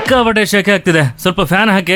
ಸಿಕ್ಕಾಪಟ್ಟೆ ಶೆಕೆ ಆಗ್ತಿದೆ ಸ್ವಲ್ಪ ಫ್ಯಾನ್ ಹಾಕಿ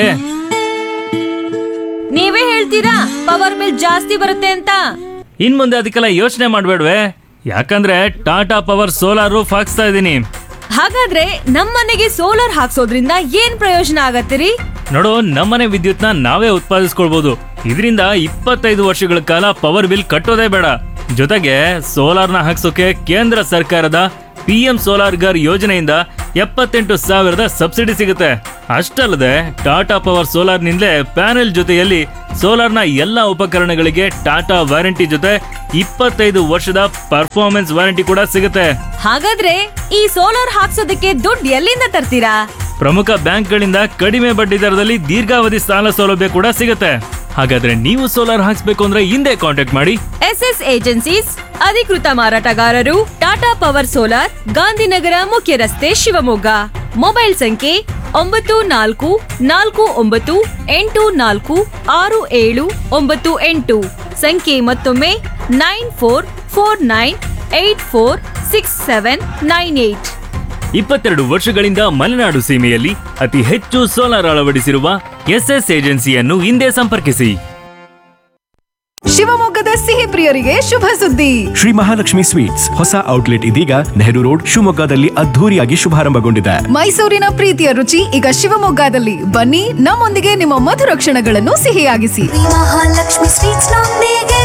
ನೀವೇ ಹೇಳ್ತೀರಾ ಪವರ್ ಬಿಲ್ ಜಾಸ್ತಿ ಬರುತ್ತೆ ಅಂತ ಇನ್ ಮುಂದೆ ಅದಕ್ಕೆಲ್ಲ ಯೋಚನೆ ಮಾಡ್ಬೇಡ್ವೆ ಯಾಕಂದ್ರೆ ಟಾಟಾ ಪವರ್ ಸೋಲಾರ್ ರೂಫ್ ಹಾಕ್ಸ್ತಾ ಇದ್ದೀನಿ ಹಾಗಾದ್ರೆ ನಮ್ಮನೆಗೆ ಸೋಲಾರ್ ಹಾಕ್ಸೋದ್ರಿಂದ ಏನ್ ಪ್ರಯೋಜನ ಆಗತ್ತಿರಿ ನೋಡು ನಮ್ಮನೆ ವಿದ್ಯುತ್ನ ನಾವೇ ಉತ್ಪಾದಿಸ್ಕೊಳ್ಬಹುದು ಇದರಿಂದ ಇಪ್ಪತ್ತೈದು ವರ್ಷಗಳ ಕಾಲ ಪವರ್ ಬಿಲ್ ಕಟ್ಟೋದೇ ಬೇಡ ಜೊತೆಗೆ ಸೋಲಾರ್ನ ಹಾಕ್ಸೋಕೆ ಕೇಂದ್ರ ಸರ್ಕಾರದ ಪಿ ಎಂ ಸೋಲಾರ್ ಗರ್ ಯೋಜನೆಯಿಂದ ಎಪ್ಪತ್ತೆಂಟು ಸಾವಿರದ ಸಬ್ಸಿಡಿ ಸಿಗುತ್ತೆ ಅಷ್ಟಲ್ಲದೆ ಟಾಟಾ ಪವರ್ ಸೋಲಾರ್ನಿಂದಲೇ ಪ್ಯಾನೆಲ್ ಜೊತೆಯಲ್ಲಿ ಸೋಲಾರ್ನ ಎಲ್ಲ ಉಪಕರಣಗಳಿಗೆ ಟಾಟಾ ವಾರಂಟಿ ಜೊತೆ ಇಪ್ಪತ್ತೈದು ವರ್ಷದ ಪರ್ಫಾರ್ಮೆನ್ಸ್ ವಾರಂಟಿ ಕೂಡ ಸಿಗುತ್ತೆ ಹಾಗಾದ್ರೆ ಈ ಸೋಲಾರ್ ಹಾಕ್ಸೋದಕ್ಕೆ ದುಡ್ಡು ಎಲ್ಲಿಂದ ತರ್ತೀರಾ ಪ್ರಮುಖ ಬ್ಯಾಂಕ್ಗಳಿಂದ ಕಡಿಮೆ ಬಡ್ಡಿ ದರದಲ್ಲಿ ದೀರ್ಘಾವಧಿ ಸಾಲ ಸೌಲಭ್ಯ ಕೂಡ ಸಿಗುತ್ತೆ ಹಾಗಾದ್ರೆ ನೀವು ಸೋಲಾರ್ ಹಾಕ್ಸ್ಬೇಕು ಅಂದ್ರೆ ಹಿಂದೆ ಕಾಂಟ್ಯಾಕ್ಟ್ ಮಾಡಿ ಎಸ್ ಎಸ್ ಏಜೆನ್ಸೀಸ್ ಅಧಿಕೃತ ಮಾರಾಟಗಾರರು ಟಾಟಾ ಪವರ್ ಸೋಲಾರ್ ಗಾಂಧಿನಗರ ಮುಖ್ಯ ರಸ್ತೆ ಶಿವಮೊಗ್ಗ ಮೊಬೈಲ್ ಸಂಖ್ಯೆ ಒಂಬತ್ತು ನಾಲ್ಕು ನಾಲ್ಕು ಒಂಬತ್ತು ಎಂಟು ನಾಲ್ಕು ಆರು ಏಳು ಒಂಬತ್ತು ಎಂಟು ಸಂಖ್ಯೆ ಮತ್ತೊಮ್ಮೆ nine four four nine eight four six seven nine eight ಇಪ್ಪತ್ತೆರಡು ವರ್ಷಗಳಿಂದ ಮಲೆನಾಡು ಸೀಮೆಯಲ್ಲಿ ಅತಿ ಹೆಚ್ಚು ಸೋಲಾರ್ ಅಳವಡಿಸಿರುವ ಎಸ್ಎಸ್ ಏಜೆನ್ಸಿಯನ್ನು ಹಿಂದೆ ಸಂಪರ್ಕಿಸಿ ಶಿವಮೊಗ್ಗದ ಸಿಹಿ ಪ್ರಿಯರಿಗೆ ಶುಭ ಸುದ್ದಿ ಶ್ರೀ ಮಹಾಲಕ್ಷ್ಮಿ ಸ್ವೀಟ್ಸ್ ಹೊಸ ಔಟ್ಲೆಟ್ ಇದೀಗ ನೆಹರು ರೋಡ್ ಶಿವಮೊಗ್ಗದಲ್ಲಿ ಅದ್ಧೂರಿಯಾಗಿ ಶುಭಾರಂಭಗೊಂಡಿದೆ ಮೈಸೂರಿನ ಪ್ರೀತಿಯ ರುಚಿ ಈಗ ಶಿವಮೊಗ್ಗದಲ್ಲಿ ಬನ್ನಿ ನಮ್ಮೊಂದಿಗೆ ನಿಮ್ಮ ಮಧುರ ಕ್ಷಣಗಳನ್ನು ಸಿಹಿಯಾಗಿಸಿ ಮಹಾಲಕ್ಷ್ಮಿ ಸ್ವೀಟ್ಸ್ ನೊಂದಿಗೆ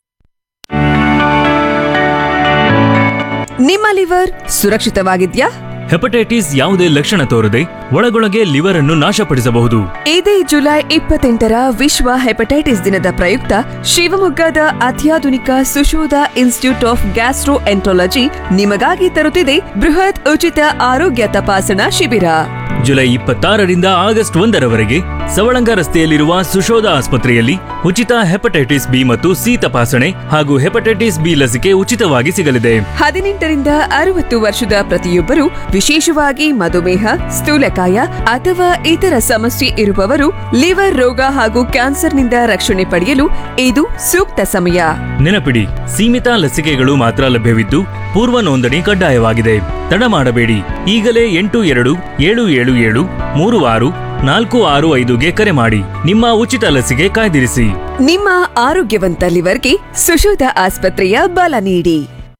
ನಿಮ್ಮ ಲಿವರ್ ಸುರಕ್ಷಿತವಾಗಿದ್ಯಾ ಹೆಪಟೈಟಿಸ್ ಯಾವುದೇ ಲಕ್ಷಣ ತೋರದೆ ಒಳಗೊಳಗೆ ಲಿವರ್ ಅನ್ನು ನಾಶಪಡಿಸಬಹುದು ಇದೇ ಜುಲೈ ಇಪ್ಪತ್ತೆಂಟರ ವಿಶ್ವ ಹೆಪಟೈಟಿಸ್ ದಿನದ ಪ್ರಯುಕ್ತ ಶಿವಮೊಗ್ಗದ ಅತ್ಯಾಧುನಿಕ Sushodha institute of gastroenterology ನಿಮಗಾಗಿ ತರುತ್ತಿದೆ ಬೃಹತ್ ಉಚಿತ ಆರೋಗ್ಯ ತಪಾಸಣಾ ಶಿಬಿರ ಜುಲೈ ಇಪ್ಪತ್ತಾರರಿಂದ ಆಗಸ್ಟ್ ಒಂದರವರೆಗೆ ಸವಳಂಗ ರಸ್ತೆಯಲ್ಲಿರುವ ಸುಶೋಧ ಆಸ್ಪತ್ರೆಯಲ್ಲಿ ಉಚಿತ ಹೆಪಟೈಟಿಸ್ ಬಿ ಮತ್ತು ಸಿ ತಪಾಸಣೆ ಹಾಗೂ ಹೆಪಟೈಟಿಸ್ ಬಿ ಲಸಿಕೆ ಉಚಿತವಾಗಿ ಸಿಗಲಿದೆ ಹದಿನೆಂಟರಿಂದ ಅರವತ್ತು ವರ್ಷದ ಪ್ರತಿಯೊಬ್ಬರು ವಿಶೇಷವಾಗಿ ಮಧುಮೇಹ ಸ್ಥೂಲಕಾಯ ಅಥವಾ ಇತರ ಸಮಸ್ಯೆ ಇರುವವರು ಲಿವರ್ ರೋಗ ಹಾಗೂ ಕ್ಯಾನ್ಸರ್ನಿಂದ ರಕ್ಷಣೆ ಪಡೆಯಲು ಇದು ಸೂಕ್ತ ಸಮಯ ನೆನಪಿಡಿ ಸೀಮಿತ ಲಸಿಕೆಗಳು ಮಾತ್ರ ಲಭ್ಯವಿದ್ದು ಪೂರ್ವ ನೋಂದಣಿ ಕಡ್ಡಾಯವಾಗಿದೆ ತಡ ಮಾಡಬೇಡಿ ಈಗಲೇ ಎಂಟು ಎರಡು ಏಳು ಏಳು ಏಳು ಮೂರು ಆರು ನಾಲ್ಕು ಆರು ಐದುಗೆ ಕರೆ ಮಾಡಿ ನಿಮ್ಮ ಉಚಿತ ಲಸಿಕೆ ಕಾಯ್ದಿರಿಸಿ ನಿಮ್ಮ ಆರೋಗ್ಯವಂತ ಲಿವರ್ಗೆ ಸುಶೋಧ ಆಸ್ಪತ್ರೆಯ ಬಲ ನೀಡಿ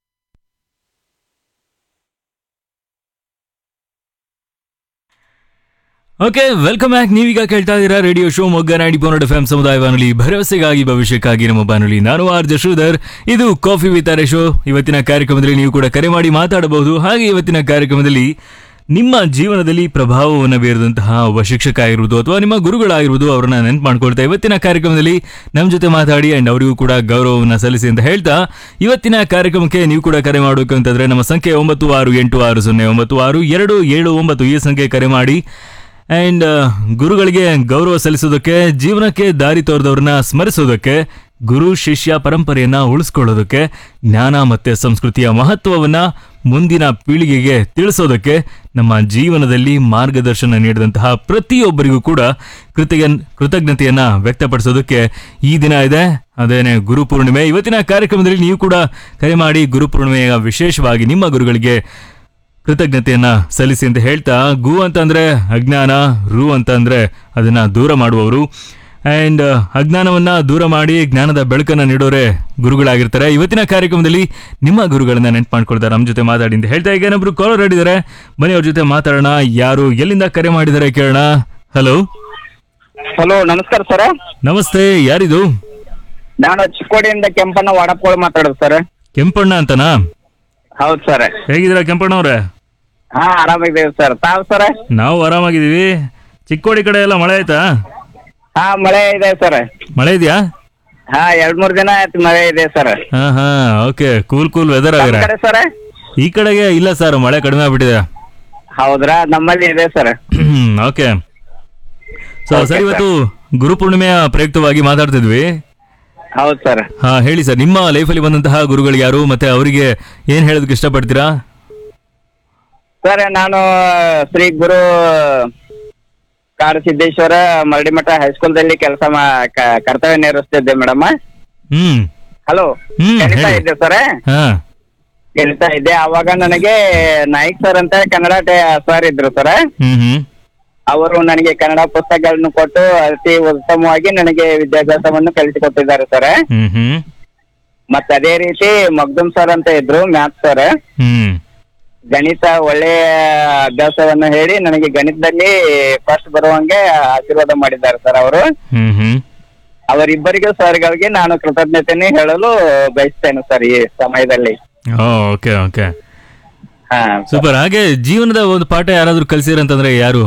ಓಕೆ ವೆಲ್ಕಮ್ ಬ್ಯಾಕ್ ನೀವೀಗ ಕೇಳ್ತಾ ಇದ್ದೀರಾ ರೇಡಿಯೋ ಶೋ ಮೊಗ್ಗ ನಾಡಿ ಪೋನಡ್ ಎಫ್ ಸಮುದಾಯ ಬಾನುಲಿ ಭರವಸೆಗಾಗಿ ಭವಿಷ್ಯಕ್ಕಾಗಿ ನಮ್ಮ ಬಾನುಲಿ ನಾನು ಆರ್ ಜಶ್ರೀಧರ್ ಇದು ಕಾಫಿ ವಿತ್ ಆರ್ ಶೋ ಇವತ್ತಿನ ಕಾರ್ಯಕ್ರಮದಲ್ಲಿ ನೀವು ಕೂಡ ಕರೆ ಮಾಡಿ ಮಾತಾಡಬಹುದು ಹಾಗೆ ಇವತ್ತಿನ ಕಾರ್ಯಕ್ರಮದಲ್ಲಿ ನಿಮ್ಮ ಜೀವನದಲ್ಲಿ ಪ್ರಭಾವವನ್ನು ಬೀರಿದಂತಹ ಒಬ್ಬ ಶಿಕ್ಷಕ ಆಗಿರ್ಬೋದು ಅಥವಾ ನಿಮ್ಮ ಗುರುಗಳಾಗಿರ್ಬೋದು ಅವರನ್ನ ನೆನ್ಪು ಮಾಡ್ಕೊಳ್ತಾ ಇವತ್ತಿನ ಕಾರ್ಯಕ್ರಮದಲ್ಲಿ ನಮ್ಮ ಜೊತೆ ಮಾತಾಡಿ ಅಂಡ್ ಅವರಿಗೂ ಕೂಡ ಗೌರವವನ್ನು ಸಲ್ಲಿಸಿ ಅಂತ ಹೇಳ್ತಾ ಇವತ್ತಿನ ಕಾರ್ಯಕ್ರಮಕ್ಕೆ ನೀವು ಕೂಡ ಕರೆ ಮಾಡಬೇಕು ಅಂತಂದ್ರೆ ನಮ್ಮ ಸಂಖ್ಯೆ ಒಂಬತ್ತು ಆರು ಎಂಟು ಆರು ಸೊನ್ನೆ ಒಂಬತ್ತು ಆರು ಎರಡು ಏಳು ಒಂಬತ್ತು ಈ ಸಂಖ್ಯೆ ಕರೆ ಮಾಡಿ ಆ್ಯಂಡ್ ಗುರುಗಳಿಗೆ ಗೌರವ ಸಲ್ಲಿಸೋದಕ್ಕೆ ಜೀವನಕ್ಕೆ ದಾರಿ ತೋರಿದವ್ರನ್ನ ಸ್ಮರಿಸೋದಕ್ಕೆ ಗುರು ಶಿಷ್ಯ ಪರಂಪರೆಯನ್ನ ಉಳಿಸ್ಕೊಳ್ಳೋದಕ್ಕೆ ಜ್ಞಾನ ಮತ್ತೆ ಸಂಸ್ಕೃತಿಯ ಮಹತ್ವವನ್ನ ಮುಂದಿನ ಪೀಳಿಗೆಗೆ ತಿಳಿಸೋದಕ್ಕೆ ನಮ್ಮ ಜೀವನದಲ್ಲಿ ಮಾರ್ಗದರ್ಶನ ನೀಡಿದಂತಹ ಪ್ರತಿಯೊಬ್ಬರಿಗೂ ಕೂಡ ಕೃತಜ್ಞ ಕೃತಜ್ಞತೆಯನ್ನ ವ್ಯಕ್ತಪಡಿಸೋದಕ್ಕೆ ಈ ದಿನ ಇದೆ ಅದೇನೆ ಗುರುಪೂರ್ಣಿಮೆ ಇವತ್ತಿನ ಕಾರ್ಯಕ್ರಮದಲ್ಲಿ ನೀವು ಕೂಡ ಕರೆ ಮಾಡಿ ಗುರುಪೂರ್ಣಿಮೆಯ ವಿಶೇಷವಾಗಿ ನಿಮ್ಮ ಗುರುಗಳಿಗೆ ಕೃತಜ್ಞತೆಯನ್ನ ಸಲ್ಲಿಸಿ ಅಂತ ಹೇಳ್ತಾ ಗು ಅಂತಂದ್ರೆ ಅಜ್ಞಾನ ರು ಅಂತಂದ್ರೆ ಅದನ್ನ ದೂರ ಮಾಡುವವರು ಆ್ಯಂಡ್ ಅಜ್ಞಾನವನ್ನ ದೂರ ಮಾಡಿ ಜ್ಞಾನದ ಬೆಳಕನ್ನ ನೀಡೋರೆ ಗುರುಗಳಾಗಿರ್ತಾರೆ ಇವತ್ತಿನ ಕಾರ್ಯಕ್ರಮದಲ್ಲಿ ನಿಮ್ಮ ಗುರುಗಳನ್ನ ನೆನ್ಪು ಮಾಡ್ಕೊಳ್ತಾರೆ ನಮ್ಮ ಜೊತೆ ಮಾತಾಡಿ ಅಂತ ಹೇಳ್ತಾ ಈಗ ಏನೊಬ್ರು ಕಾಲರ್ ಆಡಿದ್ದಾರೆ ಬನ್ನಿ ಅವ್ರ ಜೊತೆ ಮಾತಾಡೋಣ ಯಾರು ಎಲ್ಲಿಂದ ಕರೆ ಮಾಡಿದ್ದಾರೆ ಕೇಳೋಣ ಹಲೋ ಹಲೋ ನಮಸ್ಕಾರ ಸರ್ ನಮಸ್ತೆ ಯಾರಿದು ನಾನು ಚಿಕ್ಕೋಡಿಯಿಂದ ಕೆಂಪಣ್ಣ ವಾಡಪ್ಗೋಳು ಮಾತಾಡೋದು ಸರ್ ಕೆಂಪಣ್ಣ ಅಂತನಾ ಹೌದು ಸರ್ ಹೇಗಿದ್ದೀರಾ ಕೆಂಪಣ್ಣ ಅವ್ರೆ ಹಾ ಆರಾಮಿದ್ದೀವಿ ಸರ್ ತಾವು ಸರ್ ನಾವು ಆರಾಮಾಗಿದ್ದೀವಿ ಚಿಕ್ಕೋಡಿ ಕಡೆ ಎಲ್ಲ ಮಳೆ ಆಯ್ತಾ ಹಾ ಮಳೆ ಇದೆ ಸರ್ ಮಳೆ ಇದೆಯಾ ಹಾ ಎರಡ್ ಮೂರ್ ದಿನ ಆಯ್ತು ಮಳೆ ಇದೆ ಸರ್ ಹಾ ಹಾ ಓಕೆ ಕೂಲ್ ಕೂಲ್ ವೆದರ್ ನಮ್ ಆಗಿರ ಕಡೆ ಸರ್ ಈ ಕಡೆಗೆ ಇಲ್ಲ ಸರ್ ಮಳೆ ಕಡಿಮೆ ಆಗ್ಬಿಟ್ಟಿದೆ ಹೌದ್ರಾ ನಮ್ಮಲ್ಲಿ ಇದೆ sir okay so Okay, sir sir. ಇವತ್ತು ಗುರುಪೂರ್ಣಿಮೆಯ ಪ್ರಯುಕ್ತವಾಗಿ ಮಾತಾಡ್ತಿದ್ವಿ ಹೌದು ಸರ್ ಹಾ ಹೇಳಿ ಸರ್ ನಿಮ್ಮ ಲೈಫಲ್ಲಿ ಬಂದಂತಹ ಗುರುಗಳು ಯಾರು ಮತ್ತೆ ಅವರಿಗೆ ಏನ್ ಹೇಳೋದಕ್ಕೆ ಇಷ್ಟಪಡ್ತೀರಾ ಸರ್ ನಾನು ಶ್ರೀ ಗುರು ಕಾಡಸಿದ್ದೇಶ್ವರ ಮರಡಿಮಠ ಹೈಸ್ಕೂಲ್ದಲ್ಲಿ ಕೆಲಸ ಕರ್ತವ್ಯ ನಿರ್ವಹಿಸ್ತಿದ್ದೆ ಮೇಡಮ್ ಹ್ಮ್ ಹಲೋ ಹ್ಮ್, ಕಲಿತಾ ಹೇಳಿ. ಇದ್ದೆ ಸರ್ ಹಾ ಕಲಿತಾ ಇದ್ದೆ ಅವಾಗ ನನಗೆ ನಾಯ್ಕ್ ಸರ್ ಅಂತ ಕನ್ನಡ ಸರ್ ಇದ್ರು ಸರ್ ಹ್ಮ್ ಹ್ಮ್ ಅವರು ನನಗೆ ಕನ್ನಡ ಪುಸ್ತಕಗಳನ್ನು ಕೊಟ್ಟು ಅತಿ ಉತ್ತಮವಾಗಿ ನನಗೆ ವಿದ್ಯಾಭ್ಯಾಸವನ್ನು ಕಲಿಸಿಕೊಟ್ಟಿದ್ದಾರೆ ಸರ್ ಹ್ಮ್ ಹ್ಮ್ ಮತ್ತೆ ಅದೇ ರೀತಿ ಮಗ್ದುಮ್ ಸರ್ ಅಂತ ಇದ್ರು ಮ್ಯಾಥ್ಸ್ ಸರ್ ಹ್ಮ್ ಗಣಿತ ಒಳ್ಳೆಯ ಅಭ್ಯಾಸವನ್ನು ಹೇಳಿ ನನಗೆ ಗಣಿತದಲ್ಲಿ ಫಸ್ಟ್ ಬರುವಂಗೆ ಆಶೀರ್ವಾದ ಮಾಡಿದ್ದಾರೆ ಸರ್ ಅವರು ಹ್ಮ್ ಹ್ಮ್ ಅವರಿಬ್ಬರಿಗೂ ಸರ್ಗಳಿಗೆ ನಾನು ಕೃತಜ್ಞತೆಯನ್ನು ಹೇಳಲು ಬಯಸ್ತೇನೆ ಸರ್ ಈ ಸಮಯದಲ್ಲಿ ಓಕೆ ಓಕೆ ಹಾ ಸೂಪರ್ ಹಾಗೆ ಜೀವನದ ಒಂದು ಪಾಠ ಯಾರಾದ್ರೂ ಕಲ್ಸಿರಂತಂದ್ರೆ ಯಾರು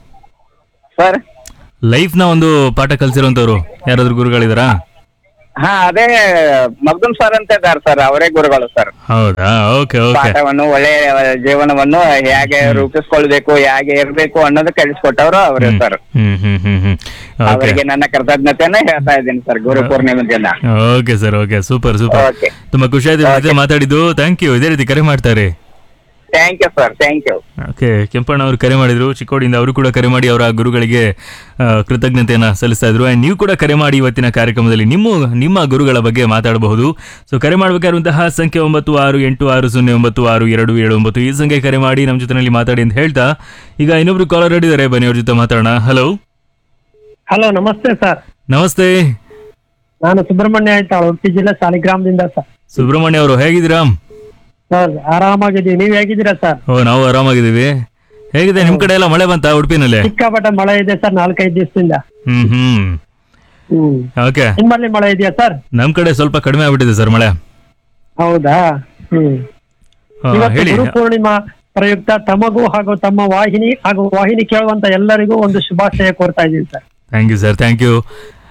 ಸರ್ ಲೈಫ್ ನ ಒಂದು ಪಾಠ ಕಲ್ಸಿರೋಂಥವ್ರು ಯಾರಾದ್ರೂ ಗುರುಗಳಿದಾರಾ ಹಾ ಅದೇ ಮಗ್ದುಮ್ ಸರ್ ಅಂತ ಇದ್ದಾರೆ ಸರ್ ಅವರೇ ಗುರುಗಳು ಸರ್ ಹೌದಾ ಓಕೆ ಓಕೆ ಪಾಠವನ್ನು ಒಳ್ಳೆಯ ಜೀವನವನ್ನು ಹೇಗೆ ರೂಪಿಸ್ಕೊಳ್ಬೇಕು ಹೇಗೆ ಇರ್ಬೇಕು ಅನ್ನೋದು ಕಲಿಸ್ಕೊಟ್ಟವರು ಅವರೇ sir hmm hmm hmm hmm okay ಅವರಿಗೆ ನನ್ನ ಕೃತಜ್ಞತೆಯನ್ನ ಹೇಳ್ತಾ ಇದ್ದೀನಿ ಸರ್ ಗುರು ಪೂರ್ಣಿಮೆ ದಿನ okay sir okay super super Okay. ತುಂಬಾ ಖುಷಿ ಆಯ್ತು ನಿಮ್ ಜೊತೆ ಮಾತಾಡಿದ್ದು ಥ್ಯಾಂಕ್ ಯು ಇದೇ ರೀತಿ ಕರೆ ಮಾಡ್ತಾರೆ thank you sir thank you okay Kempanna ಅವರು ಕರೆ ಮಾಡಿದ್ರು ಚಿಕ್ಕೋಡಿಯಿಂದ ಅವರು ಕೂಡ ಕರೆ ಮಾಡಿ ಅವರ ಗುರುಗಳಿಗೆ ಆ, ಕೃತಜ್ಞತೆಯನ್ನ ಸಲ್ಲಿಸ್ತಾ ಇದ್ರು ಆ್ಯಂಡ್ ನೀವು ಕೂಡ ಕರೆ ಮಾಡಿ ಇವತ್ತಿನ ಕಾರ್ಯಕ್ರಮದಲ್ಲಿ ನಿಮ್ಮ ನಿಮ್ಮ ಗುರುಗಳ ಬಗ್ಗೆ ಮಾತಾಡಬಹುದು ಸೊ ಕರೆ ಮಾಡಬೇಕಾಗಿರುವಂತಹ ಸಂಖ್ಯೆ ಒಂಬತ್ತು ಆರು ಎಂಟು ಆರು ಸೊನ್ನೆ ಒಂಬತ್ತು ಆರು ಎರಡು ಏಳು ಒಂಬತ್ತು ಈ ಸಂಖ್ಯೆ ಕರೆ ಮಾಡಿ ನಮ್ಮ ಜೊತೆನಲ್ಲಿ ಮಾತಾಡಿ ಅಂತ ಹೇಳ್ತಾ ಈಗ ಇನ್ನೊಬ್ರು ಕಾಲರ್ ಇದ್ದಾರೆ ಬನ್ನಿ ಅವ್ರ ಜೊತೆ ಮಾತಾಡೋಣ ಹಲೋ ಹಲೋ ನಮಸ್ತೆ ಸರ್ ನಮಸ್ತೆ ನಾನು ಸುಬ್ರಹ್ಮಣ್ಯ ಅಂತ ಉಡುಪಿ ಜಿಲ್ಲೆ ಸಾಲಿಗ್ರಾಮದಿಂದ ಸರ್ ಸುಬ್ರಹ್ಮಣ್ಯ ಅವರು ಹೇಗಿದ್ದೀರಾ ಸರ್ ಆರಾಮಾಗಿದ್ದೀವಿ ನೀವ್ ಹೇಗಿದ್ದೀರಾ ಸರ್ ಓ ನಾವು ಆರಾಮಾಗಿದ್ದೀವಿ ಹೇಗಿದೆ ನಿಮ್ ಕಡೆ ಎಲ್ಲ ಮಳೆ ಬಂತಾ ಉಡುಪಿನಲ್ಲಿ ಸಿಕ್ಕಾಪಟ್ಟೆ ಮಳೆ ಇದೆ ಸರ್ ನಾಲ್ಕೈದು ದಿವಸದಿಂದ ಹ್ಮ್ ಹ್ಮ್ ಹ್ಮ್ ಓಕೆ ನಿಮ್ಮಲ್ಲಿ ಮಳೆ ಇದೆಯಾ ಸರ್ ನಮ್ ಕಡೆ ಸ್ವಲ್ಪ ಕಡಿಮೆ ಆಗ್ಬಿಟ್ಟಿದೆ ಸರ್ ಮಳೆ ಹೌದಾ ಹ್ಮ್ ಆ, ಇವತ್ತು ಹೇಳಿ ಗುರು ಪೂರ್ಣಿಮಾ ಪ್ರಯುಕ್ತ ತಮಗೂ ಹಾಗೂ ತಮ್ಮ ವಾಹಿನಿ ಹಾಗೂ ವಾಹಿನಿ ಕೇಳುವಂತ ಎಲ್ಲರಿಗೂ ಒಂದು ಶುಭಾಶಯ ಕೋರ್ತಾ ಇದ್ದೀನಿ sir thank you sir thank you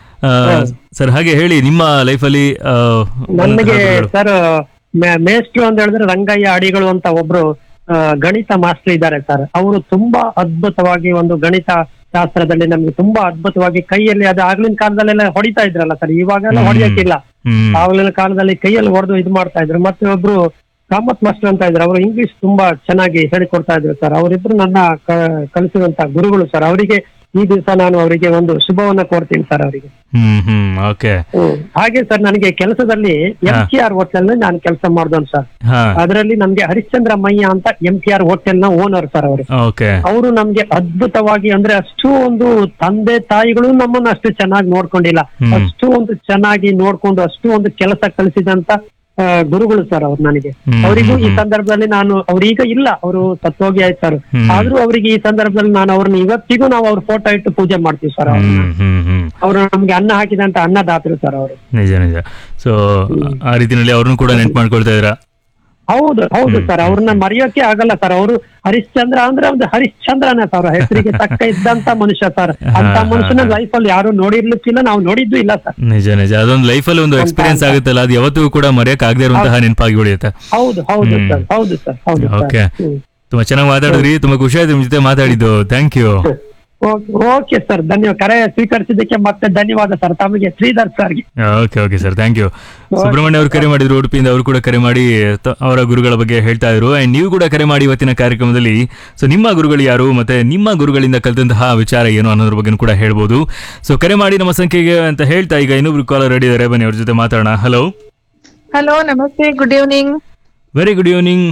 sir ಹಾಗೆ ಹೇಳಿ ನಿಮ್ಮ ಲೈಫಲ್ಲಿ ನನಗೆ ಸರ್ ಮೇ- ಮೇಷ್ಟ್ರು ಅಂತ ಹೇಳಿದ್ರೆ ರಂಗಯ್ಯ ಅಡಿಗಳು ಅಂತ ಒಬ್ರು ಆ, ಗಣಿತ ಮಾಸ್ಟರ್ ಇದ್ದಾರೆ ಸರ್ ಅವರು ತುಂಬಾ ಅದ್ಭುತವಾಗಿ ಒಂದು ಗಣಿತ ಶಾಸ್ತ್ರದಲ್ಲಿ ನಮ್ಗೆ ತುಂಬಾ ಅದ್ಭುತವಾಗಿ ಕೈಯಲ್ಲಿ ಅದು ಆಗ್ಲಿನ ಕಾಲದಲ್ಲೆಲ್ಲ ಹೊಡಿತಾ ಇದ್ರಲ್ಲ ಸರ್ ಇವಾಗೆಲ್ಲ ಹ್ಮ್. ಹೊಡಿಯಕ್ಕಿಲ್ಲ ಹ್ಮ್ ಆವಾಗಿನ ಕಾಲದಲ್ಲಿ ಕೈಯಲ್ಲಿ ಹೊಡೆದು ಇದು ಮಾಡ್ತಾ ಇದ್ರು ಮತ್ತೆ ಒಬ್ರು ಕಾಮತ್ ಮಾಸ್ಟರ್ ಅಂತ ಇದ್ರು ಅವರು ಇಂಗ್ಲಿಷ್ ತುಂಬಾ ಚೆನ್ನಾಗಿ ಹೇಳಿಕೊಡ್ತಾ ಇದ್ರು ಸರ್ ಅವರಿಬ್ರು ನನ್ನ ಕ- ಕಲಿಸಿದಂತ ಗುರುಗಳು ಸರ್ ಅವರಿಗೆ ಈ ದಿವಸ ನಾನು ಅವರಿಗೆ ಒಂದು ಶುಭವನ್ನ ಕೋರ್ತೀನಿ ಸರ್ ಅವರಿಗೆ ಹ್ಮ್ ಹ್ಮ್ ಓಕೆ ಹ್ಮ್. ಹಾಗೆ ಸರ್ ನನಗೆ ಕೆಲಸದಲ್ಲಿ ಎಂ ಸಿ ಆರ್ ಹೋಟೆಲ್ ನಾನು ಕೆಲಸ ಮಾಡ್ದೋನ್ ಸರ್ ಹಾ ಅದರಲ್ಲಿ ನಮ್ಗೆ ಹರಿಶ್ಚಂದ್ರ ಮಯ್ಯ ಅಂತ ಎಂ ಸಿ ಆರ್ ಹೋಟೆಲ್ ನ ಓನರ್ ಸರ್ ಅವರು ಓಕೆ ಅವರು ನಮ್ಗೆ ಅದ್ಭುತವಾಗಿ ಅಂದ್ರೆ ಅಷ್ಟು ಒಂದು ತಂದೆ ತಾಯಿಗಳು ನಮ್ಮನ್ನ ಅಷ್ಟು ಚೆನ್ನಾಗಿ ನೋಡ್ಕೊಂಡಿಲ್ಲ ಹ್ಮ್. ಅಷ್ಟು ಒಂದು ಚೆನ್ನಾಗಿ ನೋಡ್ಕೊಂಡು ಅಷ್ಟು ಒಂದು ಕೆಲಸ ಕಲಿಸಿದಂತ ಆ, ಗುರುಗಳು ಸರ್ ಅವ್ರು ನನಗೆ ಹ್ಮ್, ಅವರಿಗೂ ಈ ಹ್ಮ್. ಸಂದರ್ಭದಲ್ಲಿ ನಾನು ಅವ್ರೀಗ ಇಲ್ಲ ಅವರು ಸತ್ತೋಗಿ ಆಯ್ತು ಸರ್ ಹ್ಮ್. ಆದ್ರೂ ಅವರಿಗೆ ಈ ಸಂದರ್ಭದಲ್ಲಿ ನಾನು ಅವ್ರನ್ನ ಇವತ್ತಿಗೂ ನಾವು ಅವ್ರ ಫೋಟೋ ಇಟ್ಟು ಪೂಜೆ ಮಾಡ್ತೀವಿ ಸರ್ ಅವ್ರನ್ನ ಹ್ಮ್ ಹ್ಮ್ ಹ್ಮ್ ಅವರು ನಮ್ಗೆ ಅನ್ನ ಹಾಕಿದಂತ ಅನ್ನದಾತರು ಸರ್ ಅವರು ನಿಜ ನಿಜ ಸೊ ಆ ರೀತಿನಲ್ಲಿ ಅವ್ರನ್ನು ಕೂಡ ನೆನ್ಪು ಮಾಡ್ಕೊಳ್ತಾ ಇದ್ದೀರಾ ಹೌದು ಹೌದು ಹ್ಮ್. ಸರ್ ಅವ್ರನ್ನ ಮರೆಯೋಕೆ ಆಗಲ್ಲ ಸರ್ ಅವರು ಹರಿಶ್ಚಂದ್ರ ಅಂದ್ರೆ ಒಂದು ಹರಿಶ್ಚಂದ್ರನೇ ಸರ್ ಹೆಸರಿಗೆ ತಕ್ಕ ಇದ್ದಂತ ಮನುಷ್ಯ ಸರ್ ಅಂತ ಹಾ, ಮನುಷ್ಯನ ಹಾ. ಲೈಫ್ ಅಲ್ಲಿ ಯಾರು ನೋಡಿರ್ಲಿಕ್ಕಿಲ್ಲ ನಾವು ನೋಡಿದ್ದು ಇಲ್ಲ ಸರ್ ನಿಜ ನಿಜ ಅದೊಂದು ಲೈಫಲ್ಲಿ ಒಂದು ಎಕ್ಸ್ಪೀರಿಯನ್ಸ್ ಆಗುತ್ತಲ್ಲ ಅದು ಯಾವತ್ತೂ ಕೂಡ ಮರೆಯಕ್ ಆಗದೆ ಇರುವಂತಹ ನೆನಪಾಗಿ ಉಳಿಯುತ್ತೆ ಹೌದು ಹೌದು ಹ್ಮ್. ಸರ್ ಹೌದು ಸರ್ ಹೌದು ಓಕೆ ಸರ್ ಹ್ಮ್. ತುಂಬಾ ಚೆನ್ನಾಗಿ ಮಾತಾಡಿದ್ರಿ ತುಂಬಾ ಖುಷಿ ಆಯ್ತು ನಿಮ್ ಜೊತೆ ಮಾತಾಡಿದ್ದು thank you okay- okay sir ಧನ್ಯವಾದ ಕರೆ ಸ್ವೀಕರಿಸಿದ್ದಕ್ಕೆ ಮತ್ತೆ ಧನ್ಯವಾದ ಸರ್ ತಮಗೆ ಶ್ರೀಧರ್ ಸರ್ಗೆ okay okay sir thank you Subrahmanya ಅವರು ಕರೆ ಮಾಡಿದ್ರು ಉಡುಪಿಯಿಂದ ಅವರು ಕೂಡ ಕರೆ ಮಾಡಿ ತ- ಅವರ ಗುರುಗಳ ಬಗ್ಗೆ ಹೇಳ್ತಾ ಇದ್ರು ಅಂಡ್ ನೀವು ಕೂಡ ಕರೆ ಮಾಡಿ ಇವತ್ತಿನ ಕಾರ್ಯಕ್ರಮದಲ್ಲಿ ಸೊ ನಿಮ್ಮ ಗುರುಗಳು ಯಾರು ಮತ್ತೆ ನಿಮ್ಮ ಗುರುಗಳಿಂದ ಕಲಿತಂತಹ ವಿಚಾರ ಏನು ಅನ್ನೋದ್ರ ಬಗ್ಗೆ ಕೂಡ ಹೇಳ್ಬೋದು ಸೊ ಕರೆ ಮಾಡಿ ನಮ್ಮ ಸಂಖ್ಯೆಗೆ ಅಂತ ಹೇಳ್ತಾ ಈಗ ಇನ್ನೊಬ್ರು ಕಾಲರ್ ರೆಡಿ ಇದ್ದಾರೆ ಬನ್ನಿ ಅವ್ರ ಜೊತೆ ಮಾತಾಡೋಣ ಹಲೋ ಹಲೋ ನಮಸ್ತೆ good evening very good evening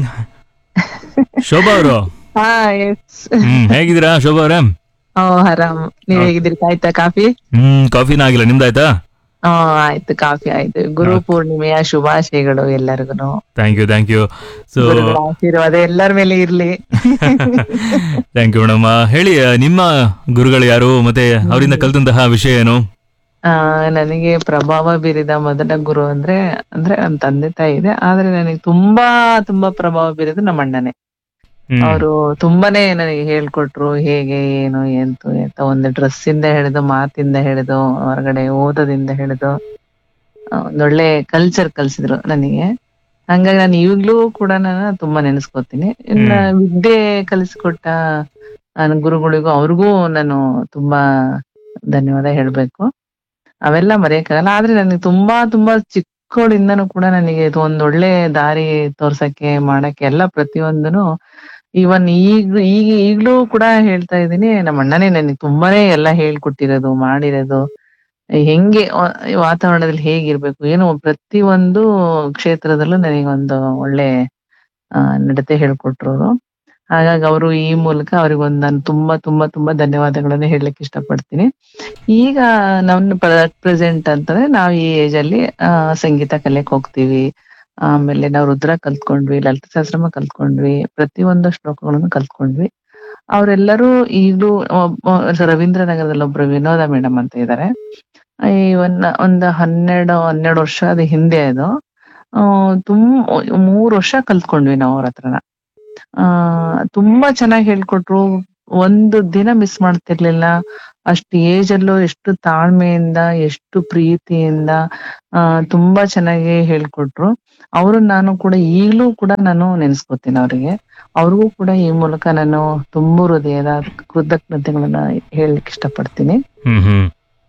Shobha ಅವರು ಹಾ ಎಸ್ ಹ್ಮ್ ಹೇಗಿದ್ದೀರಾ ಶೋಭಾ ಅವರೇ ಓ ಆರಾಮ್ ನೀವ್ ಹೇಗಿದ್ದೀರಿ ಆಯ್ತಾ ಕಾಫಿ ಹ್ಮ್ ಕಾಫಿನ ಆಗಿಲ್ಲ ನಿಮ್ದಾಯ್ತಾ ಹಾ ಆಯ್ತು ಕಾಫಿ ಆಯ್ತು ಗುರು ಪೂರ್ಣಿಮೆಯ ಶುಭಾಶಯಗಳು ಎಲ್ಲರಿಗೂ thank you thank you so ಗುರುಗಳ ಆಶೀರ್ವಾದ ಎಲ್ಲರ ಮೇಲೆ ಇರ್ಲಿ ಥ್ಯಾಂಕ್ ಯು ಮೇಡಮ್ ಹೇಳಿ ಆ, ನಿಮ್ಮ ಗುರುಗಳು ಯಾರು ಮತ್ತೆ ಅವರಿಂದ ಕಲಿತಂತಹ ವಿಷಯ ಏನು ಆ ನನಗೆ ಪ್ರಭಾವ ಬೀರಿದ ಮೊದಲ ಗುರು ಅಂದ್ರೆ ಅಂದ್ರೆ ನಮ್ ತಂದೆ ತಾಯಿ ಇದೆ ಆದ್ರೆ ನನಗೆ ತುಂಬಾ ತುಂಬಾ ಪ್ರಭಾವ ಬೀರಿದ ನಮ್ಮ ಅಣ್ಣನೇ ಹ್ಮ್. ಅವರು ತುಂಬಾನೇ ನನಗೆ ಹೇಳ್ಕೊಟ್ರು ಹೇಗೆ ಏನು ಎಂತು ಎಂತ ಒಂದು ಡ್ರೆಸ್ ಇಂದ ಹಿಡಿದು ಮಾತಿಂದ ಹಿಡಿದು ಹೊರಗಡೆ ಓದೋದಿಂದ ಹಿಡಿದು ಆ, ಒಂದೊಳ್ಳೆ ಕಲ್ಚರ್ ಕಲ್ಸಿದ್ರು ನನಗೆ ಹಂಗಾಗಿ ನಾನು ಈಗ್ಲೂ ಕೂಡ ನಾನು ತುಂಬಾ ನೆನೆಸ್ಕೊತೀನಿ ಇನ್ನ ವಿದ್ಯೆ ಕಲಿಸ್ಕೊಟ್ಟ ನನ್ನ ಗುರುಗಳಿಗೂ ಅವ್ರಿಗೂ ನಾನು ತುಂಬಾ ಧನ್ಯವಾದ ಹೇಳ್ಬೇಕು ಅವೆಲ್ಲ ಮರೆಯಕ್ಕಾಗಲ್ಲ ಆದ್ರೆ ನನಗೆ ತುಂಬಾ ತುಂಬಾ ಚಿಕ್ಕವಳಿಂದನೂ ಕೂಡ ನನಗೆ ಇದು ಒಂದೊಳ್ಳೆ ದಾರಿ ತೋರ್ಸಕ್ಕೆ ಮಾಡಕ್ಕೆ ಎಲ್ಲ ಪ್ರತಿಯೊಂದನು ಇವನ್ ಈಗ ಈಗ ಈಗ್ಲೂ ಕೂಡ ಹೇಳ್ತಾ ಇದ್ದೀನಿ ನಮ್ಮ ಅಣ್ಣನೇ ನನಗೆ ತುಂಬಾನೇ ಎಲ್ಲ ಹೇಳ್ಕೊಟ್ಟಿರೋದು ಮಾಡಿರೋದು ಹೆಂಗೆ ವ- ಈ ವಾತಾವರಣದಲ್ಲಿ ಹೇಗಿರ್ಬೇಕು ಏನು ಪ್ರತಿಯೊಂದು ಕ್ಷೇತ್ರದಲ್ಲೂ ನನಗೆ ಒಂದು ಒಳ್ಳೆ ಆ, ನಡತೆ ಹೇಳ್ಕೊಟ್ರು ಅವ್ರು. ಹಾಗಾಗಿ ಅವರು ಈ ಮೂಲಕ ಅವ್ರಿಗೊಂದು ನಾನು ತುಂಬಾ ತುಂಬಾ ತುಂಬಾ ಧನ್ಯವಾದಗಳನ್ನ ಹೇಳಲಿಕ್ಕೆ ಇಷ್ಟಪಡ್ತೀನಿ ಈಗ ನನ್ನ ಪ್ರೆಸೆಂಟ್ ಅಂತಂದ್ರೆ ನಾವು ಈ ಏಜ್ ಅಲ್ಲಿ ಆ, ಸಂಗೀತ ಕಲಿಯಕ್ ಹೋಗ್ತೀವಿ ಆಮೇಲೆ ನಾವು ರುದ್ರ ಕಲ್ತ್ಕೊಂಡ್ವಿ ಲಲಿತ ಸಹಸ್ರಮ ಕಲ್ತ್ಕೊಂಡ್ವಿ ಪ್ರತಿಯೊಂದು ಶ್ಲೋಕಗಳನ್ನು ಕಲ್ತ್ಕೊಂಡ್ವಿ ಅವರೆಲ್ಲರೂ ಈಗಲೂ ರವೀಂದ್ರ ನಗರದಲ್ಲಿ ಒಬ್ರು ವಿನೋದ ಮೇಡಮ್ ಅಂತ ಇದ್ದಾರೆ ಈ ಒಂದ್ ಒಂದು ಹನ್ನೆರಡು ಹನ್ನೆರಡು ವರ್ಷದ ಹಿಂದೆ ಅದು ಆ, ತುಂ ಮೂರ್ ವರ್ಷ ಕಲ್ತ್ಕೊಂಡ್ವಿ ನಾವು ಅವ್ರ ಹತ್ರನ ಆ ತುಂಬಾ ಚೆನ್ನಾಗಿ ಹೇಳ್ಕೊಟ್ರು ಒಂದು ದಿನ ಮಿಸ್ ಮಾಡ್ತಿರ್ಲಿಲ್ಲ ಅಷ್ಟು ಏಜ್ ಅಲ್ಲೂ ಎಷ್ಟು ತಾಳ್ಮೆಯಿಂದ ಎಷ್ಟು ಪ್ರೀತಿಯಿಂದ ಆ ತುಂಬಾ ಚೆನ್ನಾಗಿ ಹೇಳ್ಕೊಟ್ರು ಅವರು ನಾನು ಕೂಡ ಈಗಲೂ ಕೂಡ ನಾನು ನೆನ್ಸ್ಕೊತೀನಿ ಅವರಿಗೆ ಅವ್ರಿಗೂ ಕೂಡ ಈ ಮೂಲಕ ನಾನು ತುಂಬು ಹೃದಯದ ಕೃತಜ್ಞತೆಗಳನ್ನ ಹೇಳಲಿಕ್ಕೆ ಇಷ್ಟಪಡ್ತೀನಿ ಹ್ಮ್ ಹ್ಮ್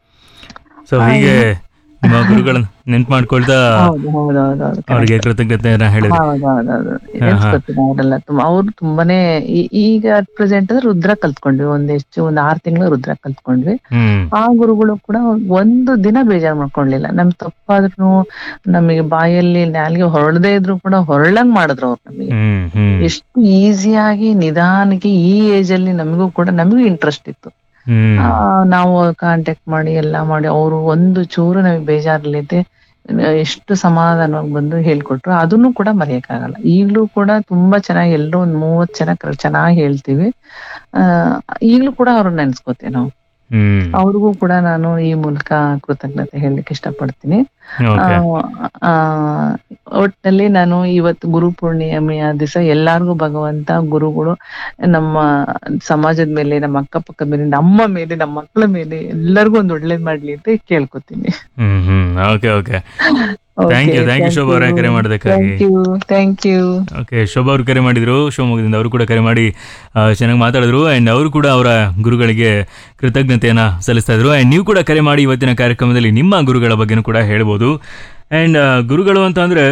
ಸೊ ಹೀಗೆ ನಿಮ್ಮ ಗುರುಗಳನ್ನ ನೆನ್ಪು ಮಾಡ್ಕೊಳ್ತಾ ಹೌದು ಹೌದು ಹೌದು ಹೌದು ಅವ್ರಿಗೆ ಕೃತಜ್ಞತೆಯನ್ನ ಹೇಳಿದ್ರಿ ಹೌದೌದೌದು ಹಾ, ಹಾ. ನೆನ್ಸ್ಕೊತೀನಿ ಅವರೆಲ್ಲ ತುಂಬಾ ಅವ್ರು ತುಂಬಾನೇ ಈ- ಈಗ ಪ್ರೆಸೆಂಟ್ ಅಂದ್ರೆ ರುದ್ರ ಕಲ್ತ್ಕೊಂಡ್ವಿ ಒಂದ್ ಎಷ್ಟು ಒಂದ್ ಆರ್ ತಿಂಗಳು ರುದ್ರ ಕಲ್ತ್ಕೊಂಡ್ವಿ ಹ್ಮ್ ಆ ಗುರುಗಳು ಕೂಡ ಒಂದು ದಿನ ಬೇಜಾರ್ ಮಾಡ್ಕೊಂಡ್ಲಿಲ್ಲ ನಮ್ ತಪ್ಪಾದ್ರೂ ನಮಗೆ ಬಾಯಲ್ಲಿ ನಾಲ್ಗೆ ಹೊರಳದೇ ಇದ್ರು ಕೂಡ ಹೊರಳಂಗ್ ಮಾಡಿದ್ರು ಅವ್ರು ನಮಗೆ ಹ್ಮ್ ಹ್ಮ್ ಎಷ್ಟು ಈಸಿಯಾಗಿ ನಿಧಾನಕ್ಕೆ ಈ ಏಜ್ ಅಲ್ಲಿ ನಮಗೂ ಕೂಡ ನಮಗೂ ಇಂಟ್ರೆಸ್ಟ್ ಇತ್ತು ಹ್ಮ್ ಆ, ನಾವು ಕಾಂಟ್ಯಾಕ್ಟ್ ಮಾಡಿ ಎಲ್ಲಾ ಮಾಡಿ ಅವರು ಒಂದು ಚೂರು ನಮಗೆ ಬೇಜಾರಿಲ್ಲದೆ ಎಷ್ಟು ಸಮಾಧಾನವಾಗಿ ಬಂದು ಹೇಳ್ಕೊಟ್ರು ಅದನ್ನು ಕೂಡ ಮರೆಯಕ್ಕಾಗಲ್ಲ ಈಗ್ಲೂ ಕೂಡ ತುಂಬಾ ಚೆನ್ನಾಗಿ ಎಲ್ಲರೂ ಒಂದ್ ಮೂವತ್ ಜನ ಚೆನ್ನಾಗಿ ಹೇಳ್ತೀವಿ ಆ ಈಗ್ಲೂ ಕೂಡ ಅವ್ರನ್ನ ನೆನ್ಸ್ಕೋತೀವಿ ನಾವು ಹ್ಮ್ ಅವ್ರಿಗೂ ಕೂಡ ನಾನು ಈ ಮೂಲಕ ಕೃತಜ್ಞತೆ ಹೇಳಲಿಕ್ಕೆ ಇಷ್ಟಪಡ್ತೀನಿ ಓಕೆ ಆ, ಆ, ಒಟ್ನಲ್ಲಿ ನಾನು ಇವತ್ತು ಗುರು ಪೂರ್ಣಿಮೆಯ ದಿವಸ ಎಲ್ಲಾರ್ಗೂ ಭಗವಂತ ಗುರುಗಳು ನಮ್ಮ ಸಮಾಜದ ಮೇಲೆ ನಮ್ಮ ಅಕ್ಕಪಕ್ಕದ ಮೇಲೆ ನಮ್ಮ ಮೇಲೆ ನಮ್ಮ ಮಕ್ಕಳ ಮೇಲೆ ಎಲ್ಲರಿಗೂ ಒಂದು ಒಳ್ಳೇದ್ ಮಾಡ್ಲಿ ಅಂತ ಕೇಳ್ಕೊತೀನಿ hmm hmm okay okay thank you thank you Shobha ಅವರೇ ಕರೆ ಮಾಡೋದಕ್ಕಾಗಿ thank you thank you okay Shobha ಅವರು ಕರೆ ಮಾಡಿದ್ರು ಶಿವಮೊಗ್ಗದಿಂದ ಅವರು ಕೂಡ ಕರೆ ಮಾಡಿ ಆ, ಚೆನ್ನಾಗಿ ಮಾತಾಡಿದ್ರು ಆ್ಯಂಡ್ ಅವರು ಕೂಡ ಅವರ ಗುರುಗಳಿಗೆ ಕೃತಜ್ಞತೆಯನ್ನು ಸಲ್ಲಿಸ್ತಾ ಇದ್ರು ಆ್ಯಂಡ್ ನೀವು ಕೂಡ ಕರೆ ಮಾಡಿ ಇವತ್ತಿನ ಕಾರ್ಯಕ್ರಮದಲ್ಲಿ ನಿಮ್ಮ ಗುರುಗಳ ಬಗ್ಗೆನೂ ಕೂಡ ಹೇಳ್ಬೋದು ಆ್ಯಂಡ್ ಗುರುಗಳು ಅಂತ ಅಂದರೆ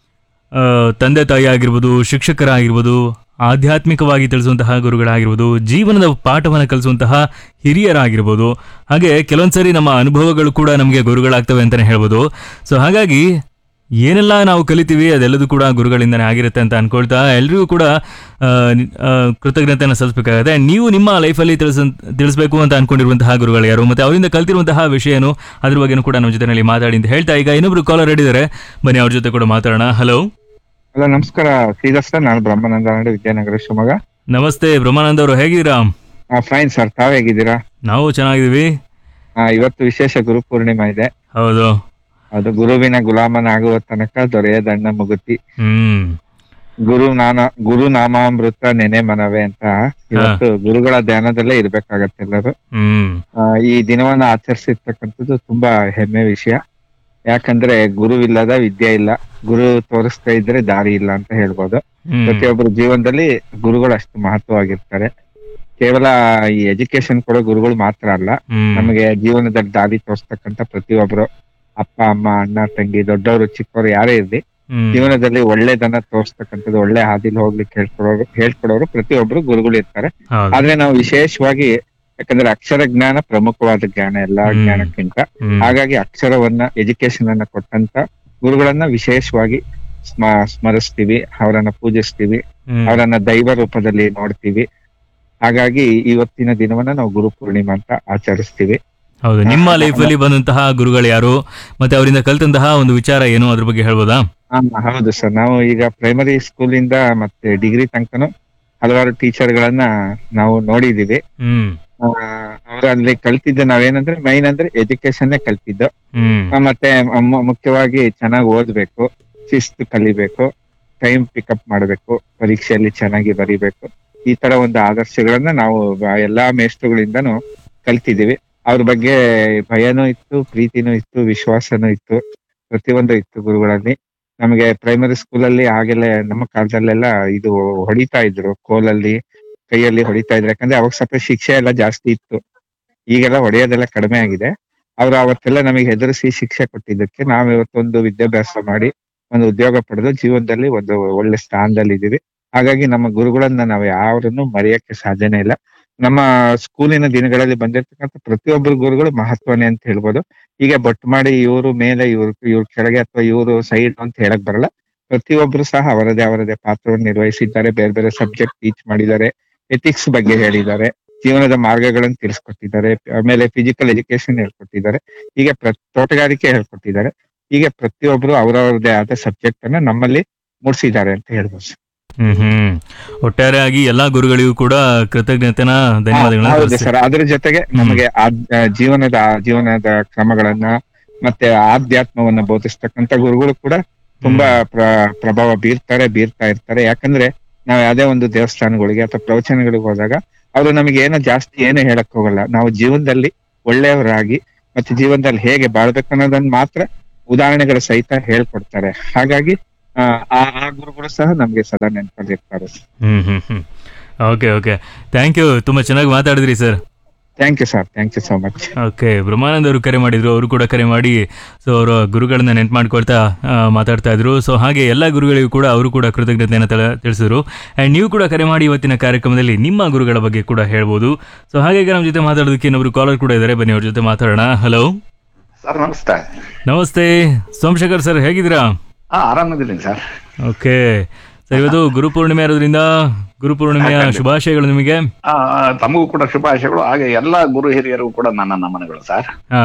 ತಂದೆ ತಾಯಿ ಆಗಿರ್ಬೋದು ಶಿಕ್ಷಕರಾಗಿರ್ಬೋದು ಆಧ್ಯಾತ್ಮಿಕವಾಗಿ ತಿಳಿಸುವಂತಹ ಗುರುಗಳಾಗಿರ್ಬೋದು ಜೀವನದ ಪಾಠವನ್ನು ಕಲಿಸುವಂತಹ ಹಿರಿಯರಾಗಿರ್ಬೋದು ಹಾಗೆ ಕೆಲವೊಂದ್ಸರಿ ನಮ್ಮ ಅನುಭವಗಳು ಕೂಡ ನಮಗೆ ಗುರುಗಳಾಗ್ತವೆ ಅಂತಲೇ ಹೇಳ್ಬೋದು ಸೊ ಹಾಗಾಗಿ ಏನೆಲ್ಲ ನಾವು ಕಲಿತೀವಿ ಅದೆಲ್ಲದೂ ಕೂಡ ಗುರುಗಳಿಂದನೇ ಆಗಿರುತ್ತೆ ಅಂತ ಅನ್ಕೊಳ್ತಾ ಎಲ್ರಿಗೂ ಕೂಡ ಆ, ನಿ- ಆ, ಕೃತಜ್ಞತೆಯನ್ನು ಸಲ್ಲಿಸಬೇಕಾಗುತ್ತೆ ನೀವು ನಿಮ್ಮ ಲೈಫಲ್ಲಿ ತಿಳಿಸ ತಿಳಿಸ್ಬೇಕು ಅಂತ ಅನ್ಕೊಂಡಿರುವಂತಹ ಗುರುಗಳು ಯಾರು ಮತ್ತೆ ಅವರಿಂದ ಕಲ್ತಿರುವಂತಹ ವಿಷಯನು ಅದ್ರ ಬಗ್ಗೆನೂ ಕೂಡ ನಮ್ಮ ಜೊತೆನಲ್ಲಿ ಮಾತಾಡಿ ಅಂತ ಹೇಳ್ತಾ ಈಗ ಇನ್ನೊಬ್ರು ಕಾಲರ್ ಇದ್ದಾರೆ ಬನ್ನಿ ಅವ್ರ ಜೊತೆ ಕೂಡ ಮಾತಾಡೋಣ ಹಲೋ ಹಲೋ ನಮಸ್ಕಾರ ಶ್ರೀಧರ್ ಸರ್ ನಾನು ಬ್ರಹ್ಮಾನಂದ ನಾಡು ವಿದ್ಯಾನಗರ ಶಿವಮೊಗ್ಗ ನಮಸ್ತೆ ಬ್ರಹ್ಮಾನಂದ್ ಅವರು ಹೇಗಿದ್ದೀರಾ ಫೈನ್ ಸರ್ ತಾವ್ ಹೇಗಿದ್ದೀರಾ ನಾವು ಚೆನ್ನಾಗಿದ್ದೀವಿ ಆ, ಇವತ್ತು ವಿಶೇಷ ಗುರು ಪೂರ್ಣಿಮಾ ಇದೆ ಹೌದು ಅದು ಗುರುವಿನ ಗುಲಾಮನಾಗುವ ತನಕ ದೊರೆಯದಣ್ಣ ಮುಗುತಿ ಹ್ಮ್ ಗುರು ನಾನ ಗುರು ನಾಮಾಮೃತ ನೆನೆ ಮನವೇ ಅಂತ ಇವತ್ತು ಗುರುಗಳ ಧ್ಯಾನದಲ್ಲೇ ಇರ್ಬೇಕಾಗತ್ತೆ ಎಲ್ಲರೂ ಹ್ಮ್ ಆ, ಈ ದಿನವನ್ನ ಆಚರಿಸಿರ್ತಕ್ಕಂಥದ್ದು ತುಂಬಾ ಹೆಮ್ಮೆ ವಿಷಯ ಯಾಕಂದ್ರೆ ಗುರುವಿಲ್ಲದ ವಿದ್ಯೆ ಇಲ್ಲ ಗುರು ತೋರಿಸ್ತಾ ಇದ್ರೆ ದಾರಿ ಇಲ್ಲ ಅಂತ ಹೇಳ್ಬೋದು ಹ್ಮ್ ಪ್ರತಿಯೊಬ್ಬರ ಜೀವನದಲ್ಲಿ ಗುರುಗಳು ಅಷ್ಟು ಮಹತ್ವವಾಗಿರ್ತಾರೆ ಕೇವಲ ಈ ಎಜುಕೇಶನ್ ಕೊಡೋ ಗುರುಗಳು ಮಾತ್ರ ಅಲ್ಲ ಹ್ಮ್ ನಮಗೆ ಜೀವನದಲ್ಲಿ ದಾರಿ ತೋರಿಸ್ತಕ್ಕಂಥ ಪ್ರತಿಯೊಬ್ಬರು ಅಪ್ಪ ಅಮ್ಮ ಅಣ್ಣ ತಂಗಿ ದೊಡ್ಡವರು ಚಿಕ್ಕವರು ಯಾರೇ ಇರ್ಲಿ ಹ್ಮ್ ಜೀವನದಲ್ಲಿ ಒಳ್ಳೇದನ್ನ ತೋರಿಸ್ತಕ್ಕಂಥದ್ದು ಒಳ್ಳೆ ಹಾದಿಲಿ ಹೋಗ್ಲಿಕ್ಕೆ ಹೇಳ್ಕೊಡೋರು ಹೇಳ್ಕೊಡೋರು ಪ್ರತಿಯೊಬ್ರು ಗುರುಗಳು ಇರ್ತಾರೆ ಹೌದು ಆದ್ರೆ ನಾವು ವಿಶೇಷವಾಗಿ ಯಾಕಂದ್ರೆ ಅಕ್ಷರ ಜ್ಞಾನ ಪ್ರಮುಖವಾದ ಜ್ಞಾನ ಎಲ್ಲಾ ಹ್ಮ್. ಜ್ಞಾನಕ್ಕಿಂತ ಹ್ಮ್ ಹಾಗಾಗಿ ಅಕ್ಷರವನ್ನ ಎಜುಕೇಶನ್ ಅನ್ನ ಕೊಟ್ಟಂತ ಗುರುಗಳನ್ನ ವಿಶೇಷವಾಗಿ ಸ್ಮ ಸ್ಮರಿಸ್ತೀವಿ ಅವರನ್ನ ಪೂಜಿಸ್ತೀವಿ ಹ್ಮ್ ಅವರನ್ನ ದೈವ ರೂಪದಲ್ಲಿ ನೋಡ್ತೀವಿ ಹಾಗಾಗಿ ಇವತ್ತಿನ ದಿನವನ್ನ ನಾವು ಗುರು ಪೂರ್ಣಿಮಾ ಅಂತ ಆಚರಿಸ್ತೀವಿ ಹೌದು ನಿಮ್ಮ ಲೈಫಲ್ಲಿ ಬಂದಂತಹ ಗುರುಗಳು ಯಾರು ಮತ್ತೆ ಅವರಿಂದ ಕಲ್ತಂತಹ ಒಂದು ವಿಚಾರ ಏನು ಅದ್ರ ಬಗ್ಗೆ ಹೇಳ್ಬೋದಾ ಆ, ಹೌದು ಸರ್ ನಾವು ಈಗ ಪ್ರೈಮರಿ ಸ್ಕೂಲಿಂದ ಮತ್ತೆ ಡಿಗ್ರಿ ತನಕನು ಹಲವಾರು ಟೀಚರ್ಗಳನ್ನ ನಾವು ನೋಡಿದೀವಿ ಹ್ಮ್ ಅವರು ಅಲ್ಲಿ ಕಲ್ತಿದ್ದು ನಾವೇನಂದ್ರೆ ಮೈನ್ ಅಂದ್ರೆ ಎಜುಕೇಶನ್ನೇ ಕಲ್ತಿದ್ದು ಹ್ಮ್ ಆ, ಮತ್ತೆ ಮು- ಮುಖ್ಯವಾಗಿ ಚೆನ್ನಾಗಿ ಓದ್ಬೇಕು ಶಿಸ್ತು ಕಲಿಬೇಕು ಟೈಮ್ ಪಿಕಪ್ ಮಾಡಬೇಕು ಪರೀಕ್ಷೆಯಲ್ಲಿ ಚೆನ್ನಾಗಿ ಬರಿಬೇಕು ಈ ತರ ಒಂದು ಆದರ್ಶಗಳನ್ನ ನಾವು ಬ- ಎಲ್ಲಾ ಮೇಷ್ಟ್ರುಗಳಿಂದನೂ ಕಲ್ತಿದೀವಿ ಅವ್ರ ಬಗ್ಗೆ ಭಯನೂ ಇತ್ತು ಪ್ರೀತಿನೂ ಇತ್ತು ವಿಶ್ವಾಸನೂ ಇತ್ತು ಪ್ರತಿಯೊಂದು ಇತ್ತು ಗುರುಗಳಲ್ಲಿ ನಮಗೆ ಪ್ರೈಮರಿ ಸ್ಕೂಲಲ್ಲಿ ಆಗೆಲ್ಲ ನಮ್ಮ ಕಾಲದಲ್ಲೆಲ್ಲ ಇದು ಹೊಡಿತಾ ಇದ್ರು ಕೋಲಲ್ಲಿ ಕೈಯಲ್ಲಿ ಹೊಡಿತಾ ಇದ್ರು ಯಾಕಂದ್ರೆ ಅವಾಗ ಸ್ವಲ್ಪ ಶಿಕ್ಷೆ ಎಲ್ಲ ಜಾಸ್ತಿ ಇತ್ತು ಈಗೆಲ್ಲ ಹೊಡೆಯೋದೆಲ್ಲ ಕಡಿಮೆ ಆಗಿದೆ ಅವ್ರು ಅವತ್ತೆಲ್ಲ ನಮಗೆ ಹೆದರಿಸಿ ಶಿಕ್ಷೆ ಕೊಟ್ಟಿದ್ದಕ್ಕೆ ನಾವು ಇವತ್ತೊಂದು ವಿದ್ಯಾಭ್ಯಾಸ ಮಾಡಿ ಒಂದು ಉದ್ಯೋಗ ಪಡೆದು ಜೀವನದಲ್ಲಿ ಒಂದು ಒಳ್ಳೆ ಸ್ಥಾನದಲ್ಲಿ ಇದೀವಿ ಹಾಗಾಗಿ ನಮ್ಮ ಗುರುಗಳನ್ನ ನಾವು ಯಾರನ್ನು ಮರೆಯಕ್ಕೆ ಸಾಧ್ಯನೇ ಇಲ್ಲ ನಮ್ಮ ಸ್ಕೂಲಿನ ದಿನಗಳಲ್ಲಿ ಬಂದಿರ್ತಕ್ಕಂಥ ಪ್ರತಿಯೊಬ್ಬರು ಗುರುಗಳು ಮಹತ್ವನೇ ಅಂತ ಹೇಳ್ಬೋದು ಹೀಗೆ ಬೊಟ್ಟು ಮಾಡಿ ಇವರು ಮೇಲೆ ಇವ್ರು ಇವ್ರ ಕೆಳಗೆ ಅಥವಾ ಇವರು ಸೈಡ್ ಅಂತ ಹೇಳಕ್ ಬರಲ್ಲ ಪ್ರತಿಯೊಬ್ರು ಸಹ ಅವರದೇ ಅವರದೇ ಪಾತ್ರವನ್ನು ನಿರ್ವಹಿಸಿದ್ದಾರೆ ಬೇರೆ ಬೇರೆ ಸಬ್ಜೆಕ್ಟ್ ಟೀಚ್ ಮಾಡಿದ್ದಾರೆ ಎಥಿಕ್ಸ್ ಬಗ್ಗೆ ಹೇಳಿದ್ದಾರೆ ಜೀವನದ ಮಾರ್ಗಗಳನ್ನು ತಿಳಿಸ್ಕೊಟ್ಟಿದ್ದಾರೆ ಆಮೇಲೆ ಫಿಸಿಕಲ್ ಎಜುಕೇಶನ್ ಹೇಳ್ಕೊಟ್ಟಿದ್ದಾರೆ ಹೀಗೆ ಪ್ರ ತೋಟಗಾರಿಕೆ ಹೇಳ್ಕೊಟ್ಟಿದ್ದಾರೆ ಹೀಗೆ ಪ್ರತಿಯೊಬ್ರು ಅವರವರದೇ ಆದ ಸಬ್ಜೆಕ್ಟ್ ಅನ್ನ ನಮ್ಮಲ್ಲಿ ಮೂಡಿಸಿದ್ದಾರೆ ಅಂತ ಹೇಳ್ಬೋದು ಸರ್. ಹ್ಮ್ ಹ್ಮ್ ಒಟ್ಟಾರೆಯಾಗಿ ಎಲ್ಲಾ ಗುರುಗಳಿಗೂ ಕೂಡ ಕೃತಜ್ಞತೆನ ಧನ್ಯವಾದಗಳನ್ನ ಹೌದು ತಿಳಿಸ್ತೀನಿ. ಸರ್ ಅದ್ರ ಜೊತೆಗೆ ನಮಗೆ ಆದ್- ಆ, ಜೀವನದ ಜೀವನದ ಕ್ರಮಗಳನ್ನ ಮತ್ತೆ ಆಧ್ಯಾತ್ಮವನ್ನ ಬೋಧಿಸ್ತಕ್ಕಂತ ಗುರುಗಳು ಕೂಡ ತುಂಬಾ ಪ್ರ- ಪ್ರಭಾವ ಬೀರ್ತಾರೆ ಬೀರ್ತಾ ಇರ್ತಾರೆ ಯಾಕಂದ್ರೆ ನಾವು ಯಾವುದೇ ಒಂದು ದೇವಸ್ಥಾನಗಳಿಗೆ ಅಥವಾ ಪ್ರವಚನಗಳಿಗೆ ಹೋದಾಗ ಅವರು ನಮಗೆ ಏನೋ ಜಾಸ್ತಿ ಏನು ಹೇಳಕ್ ಹೋಗಲ್ಲ ನಾವು ಜೀವನದಲ್ಲಿ ಒಳ್ಳೆಯವರಾಗಿ ಮತ್ತೆ ಜೀವನದಲ್ಲಿ ಹೇಗೆ ಬಾಳ್ಬೇಕು ಅನ್ನೋದನ್ನ ಮಾತ್ರ ಉದಾಹರಣೆಗಳ ಸಹಿತ ಹೇಳ್ಕೊಡ್ತಾರೆ ಹಾಗಾಗಿ ಆ ಆ- ಆ ಗುರುಗಳು ಸಹ ನಮ್ಗೆ ಸದಾ ನೆನಪಲ್ಲಿರ್ತಾರೆ hmm hmm hmm okay okay thank you ತುಂಬಾ ಚೆನ್ನಾಗಿ ಮಾತಾಡಿದ್ರಿ sir thank you sir thank you so much okay Brahmanand ಅವರು ಕರೆ ಮಾಡಿದ್ರು ಅವರು ಕೂಡ ಕರೆ ಮಾಡಿ ಸೊ ಅವರ ಗುರುಗಳನ್ನ ನೆನ್ಪು ಮಾಡ್ಕೊಳ್ತಾ ಆ, ಮಾತಾಡ್ತಾ ಇದ್ರು ಸೊ ಹಾಗೆ ಎಲ್ಲ ಗುರುಗಳಿಗೂ ಕೂಡ ಅವರು ಕೂಡ ಕೃತಜ್ಞತೆಯನ್ನು ತಲ- ತಿಳಿಸಿದ್ರು ಆ್ಯಂಡ್ ನೀವು ಕೂಡ ಕರೆ ಮಾಡಿ ಇವತ್ತಿನ ಕಾರ್ಯಕ್ರಮದಲ್ಲಿ ನಿಮ್ಮ ಗುರುಗಳ ಬಗ್ಗೆ ಕೂಡ ಹೇಳ್ಬೋದು ಸೊ ಹಾಗೆ ನಮ್ಮ ಜೊತೆ ಮಾತಾಡೋದಕ್ಕೆ ಇನ್ನೊಬ್ರು ಕಾಲರ್ ಕೂಡ ಇದ್ದಾರೆ ಬನ್ನಿ ಅವ್ರ ಜೊತೆ ಮಾತಾಡೋಣ ಹಲೋ ಸರ್ ನಮಸ್ತೆ ನಮಸ್ತೆ ಸೋಮಶೇಖರ್ ಸರ್ ಹೇಗಿದ್ದೀರಾ ಹಾ ಆರಾಮಿದ್ದೀನಿ ಸರ್ ಓಕೆ ಸರ್ ಇವತ್ತು ಗುರುಪೂರ್ಣಿಮೆ ಇರೋದ್ರಿಂದ ಗುರುಪೂರ್ಣಿಮೆಯ ಶುಭಾಶಯಗಳು ನಿಮಗೆ ಆ, ತಮಗೂ ಕೂಡ ಶುಭಾಶಯಗಳು ಹಾಗೆ ಎಲ್ಲ ಗುರು ಹಿರಿಯರಿಗೂ ಕೂಡ ನನ್ನ ನಮನಗಳು ಸರ್ ಹಾ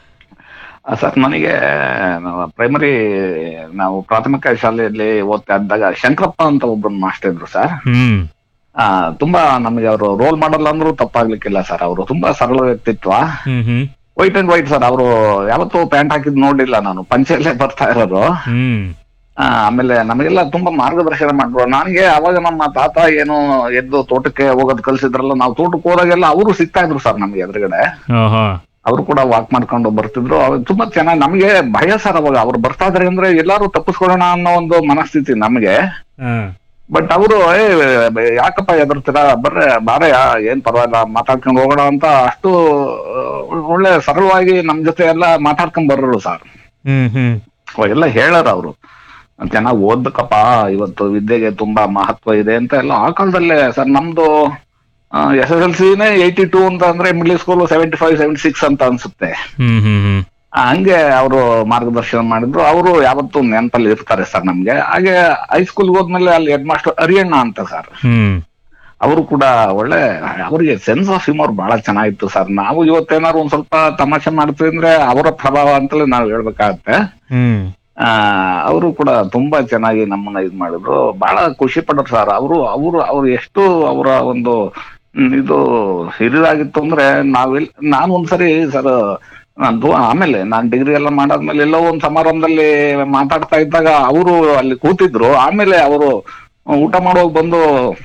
ಆ, ಸರ್ ನನಗೆ ಪ್ರೈಮರಿ ನಾವು ಪ್ರಾಥಮಿಕ ಶಾಲೆಯಲ್ಲಿ ಓದ್ತಾ ಇದ್ದಾಗ ಶಂಕರಪ್ಪ ಅಂತ ಒಬ್ಬರು ಮಾಸ್ಟರ್ ಇದ್ರು ಸರ್ ಹ್ಮ್ ಆ, ತುಂಬಾ ನಮಗೆ ಅವರು ರೋಲ್ ಮಾಡಲ್ ಅಂದ್ರೂ ತಪ್ಪಾಗ್ಲಿಕ್ಕಿಲ್ಲ ಸರ್ ಅವರು ತುಂಬಾ ಸರಳ ವ್ಯಕ್ತಿತ್ವ hmm hmm white and white sir ಅವರು ಯಾವತ್ತೂ ಪ್ಯಾಂಟ್ ಹಾಕಿದ್ ನೋಡಿಲ್ಲ ನಾನು ಪಂಚೆಲ್ಲೇ ಬರ್ತಾ ಇರೋರು ಹ್ಮ್ ಆ, ಆಮೇಲೆ ನಮಗೆಲ್ಲ ತುಂಬಾ ಮಾರ್ಗದರ್ಶನ ಮಾಡಿದ್ರು ನನಗೆ ಅವಾಗ ನಮ್ಮ ತಾತ ಏನು ಎದ್ದು ತೋಟಕ್ಕೆ ಹೋಗೋದ್ ಕಲ್ಸಿದ್ರಲ್ಲ ನಾವು ತೋಟಕ್ಕೆ ಹೋದಾಗೆಲ್ಲ ಅವರು ಸಿಗ್ತಾ ಇದ್ರು ಸರ್ ನಮ್ಗೆ ಎದುರುಗಡೆ ಆಹಾ ಅವರು ಕೂಡ ವಾಕ್ ಮಾಡ್ಕೊಂಡು ಬರ್ತಿದ್ರು ಅವಾಗ ತುಂಬಾ ಚೆನ್ನಾಗಿ ನಮಗೆ ಭಯ ಸರ್ ಅವಾಗ ಅವ್ರು ಬರ್ತಾ ಇದಾರೆ ಅಂದ್ರೆ ಎಲ್ಲಾರು ತಪ್ಪಿಸ್ಕೊಳ್ಳೋಣ ಅನ್ನೋ ಒಂದು ಮನಸ್ಥಿತಿ ನಮಗೆ ಹಾ ಬಟ್ ಅವರು ಏ ಯಾಕಪ್ಪ ಎದುರ್ತೀರಾ ಬರ್ರೆ ಬಾರೆ ಏನ್ ಪರವಾಗಿಲ್ಲ ಮಾತಾಡ್ಕೊಂಡು ಹೋಗೋಣ ಅಂತ ಅಷ್ಟು ಆ, ಒಳ್ಳೆ ಸರಳವಾಗಿ ನಮ್ ಜೊತೆ ಎಲ್ಲ ಮಾತಾಡ್ಕೊಂಡ್ ಬರೋರು ಸರ್ ಹ್ಮ್ ಹ್ಮ್ ಅವಾಗೆಲ್ಲ ಹೇಳಾರ ಅವರು ಚೆನ್ನಾಗಿ ಓದ್ಬೇಕಪ್ಪ ಇವತ್ತು ವಿದ್ಯೆಗೆ ತುಂಬಾ ಮಹತ್ವ ಇದೆ ಅಂತ ಎಲ್ಲ ಆ ಕಾಲದಲ್ಲೇ ಸರ್ ನಮ್ದು ಎಸ್ ಎಸ್ ಎಲ್ ಸಿನೇ ಏಯ್ಟಿ ಟೂ ಅಂತ ಅಂದ್ರೆ middle school seventy five seventy six ಅಂತ ಅನ್ಸುತ್ತೆ ಹ್ಮ್ ಹ್ಮ್ ಹ್ಮ್ ಆ, ಹಂಗೆ ಅವರು ಮಾರ್ಗದರ್ಶನ ಮಾಡಿದ್ರು ಅವರು ಯಾವತ್ತೂ ನೆನಪಲ್ಲಿ ಇರ್ತಾರೆ ಸರ್ ನಮ್ಗೆ ಹಾಗೆ ಹೈಸ್ಕೂಲ್ಗೆ ಹೋದ್ಮೇಲೆ ಅಲ್ಲಿ ಹೆಡ್ ಮಾಸ್ಟರ್ ಹರಿಯಣ್ಣ ಅಂತ ಸರ್ ಹ್ಮ್ ಅವರು ಕೂಡ ಒಳ್ಳೆ ಅವರಿಗೆ ಸೆನ್ಸ್ ಆಫ್ ಹ್ಯೂಮರ್ ಬಹಳ ಚೆನ್ನಾಗಿತ್ತು ಸರ್ ನಾವು ಇವತ್ತೇನಾದ್ರು ಒಂದ್ ಸ್ವಲ್ಪ ತಮಾಷೆ ಮಾಡ್ತೀವಿ ಅಂದ್ರೆ ಅವರ ಪ್ರಭಾವ ಅಂತಲೇ ನಾವು ಹೇಳ್ಬೇಕಾಗತ್ತೆ ಹ್ಮ್ ಆ ಅವರು ಕೂಡ ತುಂಬಾ ಚೆನ್ನಾಗಿ ನಮ್ಮನ್ನ ಇದ್ ಮಾಡಿದ್ರು ಬಹಳ ಖುಷಿ ಪಡೋರು ಸರ್ ಅವರು ಅವರು ಅವ್ರು ಎಷ್ಟು ಅವರ ಒಂದು ಹ್ಮ್, ಇದು ಹಿರಿದಾಗಿತ್ತು ಅಂದ್ರೆ ನಾವೆಲ್ ನಾನು ಒಂದ್ಸರಿ ಸರ್ ನಾನು ಆಮೇಲೆ ನಾನ್ ಡಿಗ್ರಿ ಎಲ್ಲ ಮಾಡಾದ್ಮೇಲೆ ಎಲ್ಲೋ ಒಂದ್ ಸಮಾರಂಭದಲ್ಲಿ ಮಾತಾಡ್ತಾ ಇದ್ದಾಗ ಅವರು ಅಲ್ಲಿ ಕೂತಿದ್ರು ಆಮೇಲೆ ಅವರು ಊಟ ಮಾಡುವಾಗ ಬಂದು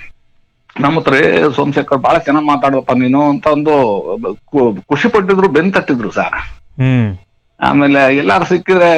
ನಮ್ಮ ಹತ್ರ "ಏ, ಸೋಮಶೇಖರ್ ಬಹಳ ಚೆನ್ನಾಗಿ ಮಾತಾಡಪ್ಪ ನೀನು ಅಂತ ಒಂದು ಖು- ಖುಷಿ ಪಟ್ಟಿದ್ರು ಬೆನ್ ತಟ್ಟಿದ್ರು ಸರ್ ಹ್ಮ್ ಆಮೇಲೆ ಎಲ್ಲಾರು ಸಿಕ್ಕಿದ್ರೆ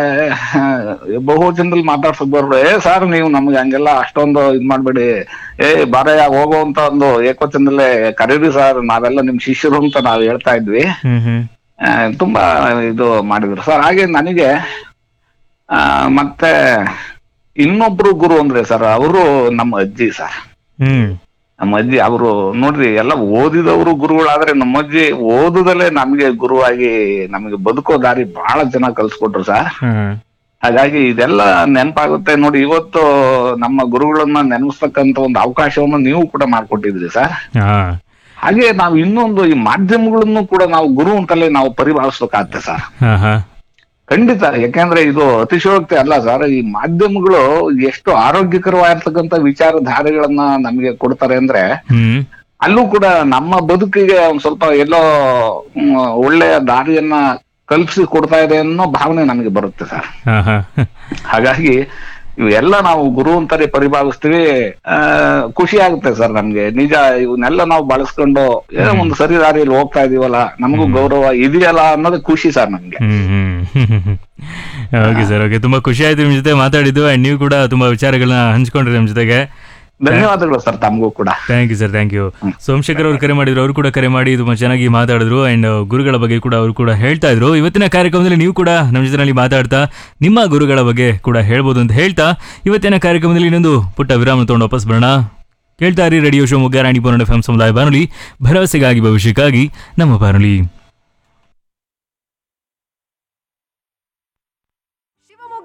ಬಹುವಚನದಲ್ಲಿ ಮಾತಾಡ್ಸಕ್ ಬರ್ರು ಏ ಸರ್ ನೀವು ನಮ್ಗೆ ಹಂಗೆಲ್ಲ ಅಷ್ಟೊಂದು ಇದ್ ಮಾಡ್ಬೇಡಿ ಏ ಬಾರಯ್ಯ ಹೋಗೋ ಅಂತ ಒಂದು ಏಕವಚನದಲ್ಲೇ ಕರೀರಿ ಸರ್ ನಾವೆಲ್ಲ ನಿಮ್ ಶಿಷ್ಯರು ಅಂತ ನಾವ್ ಹೇಳ್ತಾ ಇದ್ವಿ ಹ್ಮ್ ಹ್ಮ್ ಆ, ತುಂಬಾ ಇದು ಮಾಡಿದ್ರು ಸರ್ ಹಾಗೆ ನನಗೆ ಆ, ಮತ್ತೆ ಇನ್ನೊಬ್ರು ಗುರು ಅಂದ್ರೆ ಸರ್ ಅವರು ನಮ್ಮ ಅಜ್ಜಿ ಸರ್ ಹ್ಮ್ ನಮ್ಮ ಅಜ್ಜಿ ಅವರು ನೋಡ್ರಿ ಎಲ್ಲ ಓದಿದವರು ಗುರುಗಳಾದ್ರೆ ನಮ್ಮ ಅಜ್ಜಿ ಓದುದಲ್ಲೇ ನಮ್ಗೆ ಗುರುವಾಗಿ ನಮಗೆ ಬದುಕೋ ದಾರಿ ಬಹಳ ಚೆನ್ನಾಗಿ ಕಲ್ಸ್ಕೊಟ್ರು ಸರ್ ಹಾ ಹಾಗಾಗಿ ಇದೆಲ್ಲ ನೆನಪಾಗುತ್ತೆ ನೋಡಿ ಇವತ್ತು ನಮ್ಮ ಗುರುಗಳನ್ನ ನೆನಪಿಸ್ತಕ್ಕಂತ ಒಂದು ಅವಕಾಶವನ್ನು ನೀವು ಕೂಡ ಮಾಡ್ಕೊಟ್ಟಿದ್ರಿ ಸರ್ ಹಾ ಹಾಗೆ ನಾವು ಇನ್ನೊಂದು ಈ ಮಾಧ್ಯಮಗಳನ್ನು ಕೂಡ ನಾವು ಗುರು ಅಂತಲೇ ನಾವು ಪರಿಭಾವಿಸ್ಬೇಕಾಗತ್ತೆ ಸರ್ ಹಾ ಹಾ ಖಂಡಿತ ಯಾಕಂದ್ರೆ ಇದು ಅತಿಶಯೋಕ್ತಿ ಅಲ್ಲ ಸರ್ ಈ ಮಾಧ್ಯಮಗಳು ಎಷ್ಟು ಆರೋಗ್ಯಕರವಾಗಿರ್ತಕ್ಕಂಥ ವಿಚಾರಧಾರೆಗಳನ್ನ ನಮಗೆ ಕೊಡ್ತಾರೆ ಅಂದ್ರೆ ಹ್ಮ್ ಅಲ್ಲೂ ಕೂಡ ನಮ್ಮ ಬದುಕಿಗೆ ಒಂದ್ ಸ್ವಲ್ಪ ಎಲ್ಲೋ ಹ್ಮ್, ಒಳ್ಳೆಯ ದಾರಿಯನ್ನ ಕಲ್ಪಿಸಿ ಕೊಡ್ತಾ ಇದೆ ಅನ್ನೋ ಭಾವನೆ ನಮಗೆ ಬರುತ್ತೆ ಸರ್ ಹಾ ಹಾ ಹಾಗಾಗಿ ಇವೆಲ್ಲ ನಾವು ಗುರು ಅಂತಾನೆ ಪರಿಭಾವಿಸ್ತೀವಿ ಆ ಖುಷಿ ಆಗುತ್ತೆ ಸರ್ ನಮ್ಗೆ ನಿಜ ಇವನ್ನೆಲ್ಲ ನಾವು ಬಳಸ್ಕೊಂಡು ಏನೋ ಒಂದು ಸರಿ ದಾರಿಯಲ್ಲಿ ಹೋಗ್ತಾ ಇದೀವಲ್ಲ ನಮಗೂ ಗೌರವ ಇದೆಯಲ್ಲ ಅನ್ನೋದು ಖುಷಿ ಸರ್ ನಮ್ಗೆ hmm hmm okay sir okay ತುಂಬಾ ಖುಷಿ ಆಯ್ತು ನಿಮ್ ಜೊತೆ ಮಾತಾಡಿದ್ದು ಅಂಡ್ ನೀವು ಕೂಡ ತುಂಬಾ ವಿಚಾರಗಳನ್ನ ಹಂಚ್ಕೊಂಡ್ರಿ ನಮ್ ಜೊತೆಗೆ ಧನ್ಯವಾದಗಳು ಸರ್ ತಮಗೂ ಕೂಡ thank you sir thank you Somashekhar ಅವರು ಕರೆ ಮಾಡಿದ್ರು ಅವರು ಕೂಡ ಕರೆ ಮಾಡಿ ತುಂಬಾ ಚೆನ್ನಾಗಿ ಮಾತಾಡಿದ್ರು ಅಂಡ್ ಗುರುಗಳ ಬಗ್ಗೆ ಕೂಡ ಅವರು ಕೂಡ ಹೇಳ್ತಾ ಇದ್ರು ಇವತ್ತಿನ ಕಾರ್ಯಕ್ರಮದಲ್ಲಿ ನೀವು ಕೂಡ ನಮ್ಮ ಜೊತೆನಲ್ಲಿ ಮಾತಾಡ್ತಾ ನಿಮ್ಮ ಗುರುಗಳ ಬಗ್ಗೆ ಕೂಡ ಹೇಳ್ಬೋದು ಅಂತ ಹೇಳ್ತಾ ಇವತ್ತಿನ ಕಾರ್ಯಕ್ರಮದಲ್ಲಿ ಇನ್ನೊಂದು ಪುಟ್ಟ ವಿರಾಮ ತಗೊಂಡು ವಾಪಸ್ ಬರೋಣ ಕೇಳ್ತಾ ಇರಿ ರೇಡಿಯೋ ಶೋ ಮುಗ್ಗ ರಾಣಿ ಪೂರ್ಣ ಎಫ್ ಸಮುದಾಯ ಬಾನುಲಿ ಭರವಸೆಗಾಗಿ ಭವಿಷ್ಯಕ್ಕಾಗಿ ನಮ್ಮ ಬಾನುಲಿ ಶಿವಮೊಗ್ಗ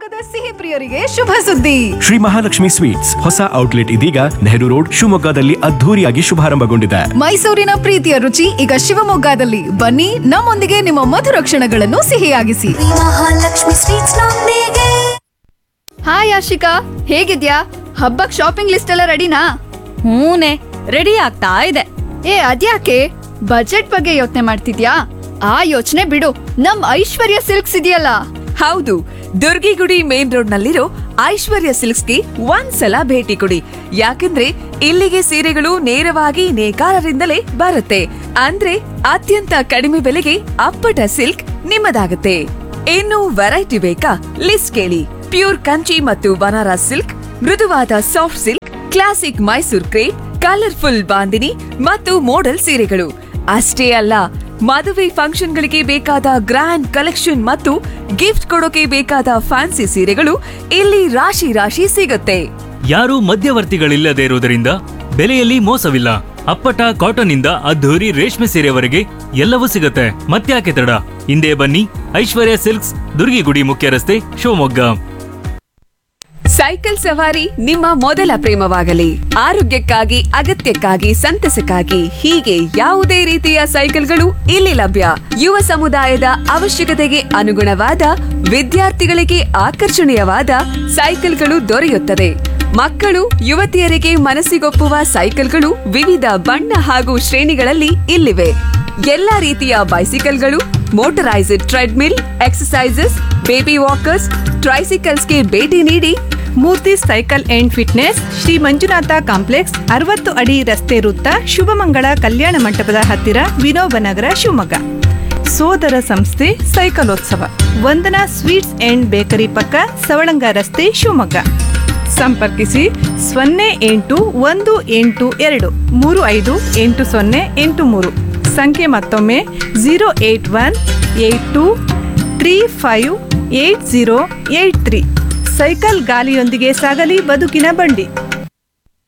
ಶಿವಮೊಗ್ಗದ ಸಿಹಿ ಪ್ರಿಯರಿಗೆ ಶುಭ ಸುದ್ದಿ ಶ್ರೀ ಮಹಾಲಕ್ಷ್ಮಿ ಸ್ವೀಟ್ಸ್ ಹೊಸ ಔಟ್ಲೆಟ್ ಇದೀಗ ನೆಹರು ರೋಡ್ ಶಿವಮೊಗ್ಗದಲ್ಲಿ ಅದ್ಧೂರಿಯಾಗಿ ಶುಭಾರಂಭಗೊಂಡಿದೆ ಮೈಸೂರಿನ ಪ್ರೀತಿಯ ರುಚಿ ಈಗ ಶಿವಮೊಗ್ಗದಲ್ಲಿ ಬನ್ನಿ ನಮ್ಮೊಂದಿಗೆ ನಿಮ್ಮ ಮಧುರ ಕ್ಷಣಗಳನ್ನು ಸಿಹಿಯಾಗಿಸಿ ಮಹಾಲಕ್ಷ್ಮಿ ಸ್ವೀಟ್ಸ್ ನೊಂದಿಗೆ ಹಾಯ್ ಆಶಿಕಾ ಹೇಗಿದ್ಯಾ ಹಬ್ಬಕ್ ಶಾಪಿಂಗ್ ಲಿಸ್ಟ್ ಎಲ್ಲ ರೆಡಿನಾ ಹೂನೆ ರೆಡಿ ಆಗ್ತಾ ಇದೆ ಏ ಅದ್ಯಾಕೆ ಬಜೆಟ್ ಬಗ್ಗೆ ಯೋಚನೆ ಮಾಡ್ತಿದ್ಯಾ ಆ ಯೋಚನೆ ಬಿಡು ನಮ್ ಐಶ್ವರ್ಯ ಸಿಲ್ಕ್ಸ್ ಇದೆಯಲ್ಲ ಹೌದು ದುರ್ಗಿಗುಡಿ ಮೇನ್ ರೋಡ್ ನಲ್ಲಿರೋ ಐಶ್ವರ್ಯ ಸಿಲ್ಕ್ಸ್ಗೆ ಒಂದ್ಸಲ ಭೇಟಿ ಕೊಡಿ ಯಾಕಂದ್ರೆ ಇಲ್ಲಿಗೆ ಸೀರೆಗಳು ನೇರವಾಗಿ ನೇಕಾರರಿಂದಲೇ ಬರುತ್ತೆ ಅಂದ್ರೆ ಅತ್ಯಂತ ಕಡಿಮೆ ಬೆಲೆಗೆ ಅಪ್ಪಟ ಸಿಲ್ಕ್ ನಿಮ್ಮದಾಗುತ್ತೆ ಇನ್ನು ವೆರೈಟಿ ಬೇಕಾ ಲಿಸ್ಟ್ ಕೇಳಿ ಪ್ಯೂರ್ ಕಂಚಿ ಮತ್ತು ಬನಾರಸ್ ಸಿಲ್ಕ್ ಮೃದುವಾದ soft silk classic Mysore crepe colourful bandhani ಮತ್ತು ಮೋಡಲ್ ಸೀರೆಗಳು ಅಷ್ಟೇ ಅಲ್ಲ ಮದುವೆ ಫಂಕ್ಷನ್ಗಳಿಗೆ ಬೇಕಾದ ಗ್ರ್ಯಾಂಡ್ ಕಲೆಕ್ಷನ್ ಮತ್ತು ಗಿಫ್ಟ್ ಕೊಡೋಕೆ ಬೇಕಾದ ಫ್ಯಾನ್ಸಿ ಸೀರೆಗಳು ಇಲ್ಲಿ ರಾಶಿ ರಾಶಿ ಸಿಗುತ್ತೆ ಯಾರೂ ಮಧ್ಯವರ್ತಿಗಳಿಲ್ಲದೆ ಇರುವುದರಿಂದ ಬೆಲೆಯಲ್ಲಿ ಮೋಸವಿಲ್ಲ ಅಪ್ಪಟ ಕಾಟನ್ ಇಂದ ಅದ್ಧೂರಿ ರೇಷ್ಮೆ ಸೀರೆವರೆಗೆ ಎಲ್ಲವೂ ಸಿಗುತ್ತೆ ಮತ್ತ್ಯಾಕೆ ತಡ ಹಿಂದೆ ಬನ್ನಿ ಐಶ್ವರ್ಯ ಸಿಲ್ಕ್ಸ್ ದುರ್ಗಿಗುಡಿ ಮುಖ್ಯ ರಸ್ತೆ ಶಿವಮೊಗ್ಗ ಸೈಕಲ್ ಸವಾರಿ ನಿಮ್ಮ ಮೊದಲ ಪ್ರೇಮವಾಗಲಿ ಆರೋಗ್ಯಕ್ಕಾಗಿ ಅಗತ್ಯಕ್ಕಾಗಿ ಸಂತಸಕ್ಕಾಗಿ ಹೀಗೆ ಯಾವುದೇ ರೀತಿಯ ಸೈಕಲ್ಗಳು ಇಲ್ಲಿ ಲಭ್ಯ ಯುವ ಸಮುದಾಯದ ಅವಶ್ಯಕತೆಗೆ ಅನುಗುಣವಾದ ವಿದ್ಯಾರ್ಥಿಗಳಿಗೆ ಆಕರ್ಷಣೀಯವಾದ ಸೈಕಲ್ಗಳು ದೊರೆಯುತ್ತದೆ ಮಕ್ಕಳು ಯುವತಿಯರಿಗೆ ಮನಸ್ಸಿಗೊಪ್ಪುವ ಸೈಕಲ್ಗಳು ವಿವಿಧ ಬಣ್ಣ ಹಾಗೂ ಶ್ರೇಣಿಗಳಲ್ಲಿ ಇಲ್ಲಿವೆ ಎಲ್ಲಾ ರೀತಿಯ ಬೈಸಿಕಲ್ಗಳು motorised treadmill exercises baby walkers ಟ್ರೈಸಿಕಲ್ಸ್ಗೆ ಭೇಟಿ ನೀಡಿ Murthy cycle and fitness Shri Manjunatha complex ಅರವತ್ತು ಅಡಿ ರಸ್ತೆ ವೃತ್ತ ಶುಭಮಂಗಳ ಕಲ್ಯಾಣ ಮಂಟಪದ ಹತ್ತಿರ ವಿನೋಬ ನಗರ ಶಿವಮೊಗ್ಗ ಸೋದರ ಸಂಸ್ಥೆ ಸೈಕಲೋತ್ಸವ ವಂದನಾ ಸ್ವೀಟ್ಸ್ ಅಂಡ್ ಬೇಕರಿ ಪಕ್ಕ ಸವಳಂಗ ರಸ್ತೆ ಶಿವಮೊಗ್ಗ ಸಂಪರ್ಕಿಸಿ ಸೊನ್ನೆ ಎಂಟು ಒಂದು ಎಂಟು ಎರಡು ಮೂರು ಐದು ಎಂಟು ಸೊನ್ನೆ ಎಂಟು ಮೂರು ಸಂಖ್ಯೆ ಮತ್ತೊಮ್ಮೆ zero eight one eight two three five eight zero eight three cycle ಗಾಲಿಯೊಂದಿಗೆ ಸಾಗಲಿ ಬದುಕಿನ ಬಂಡಿ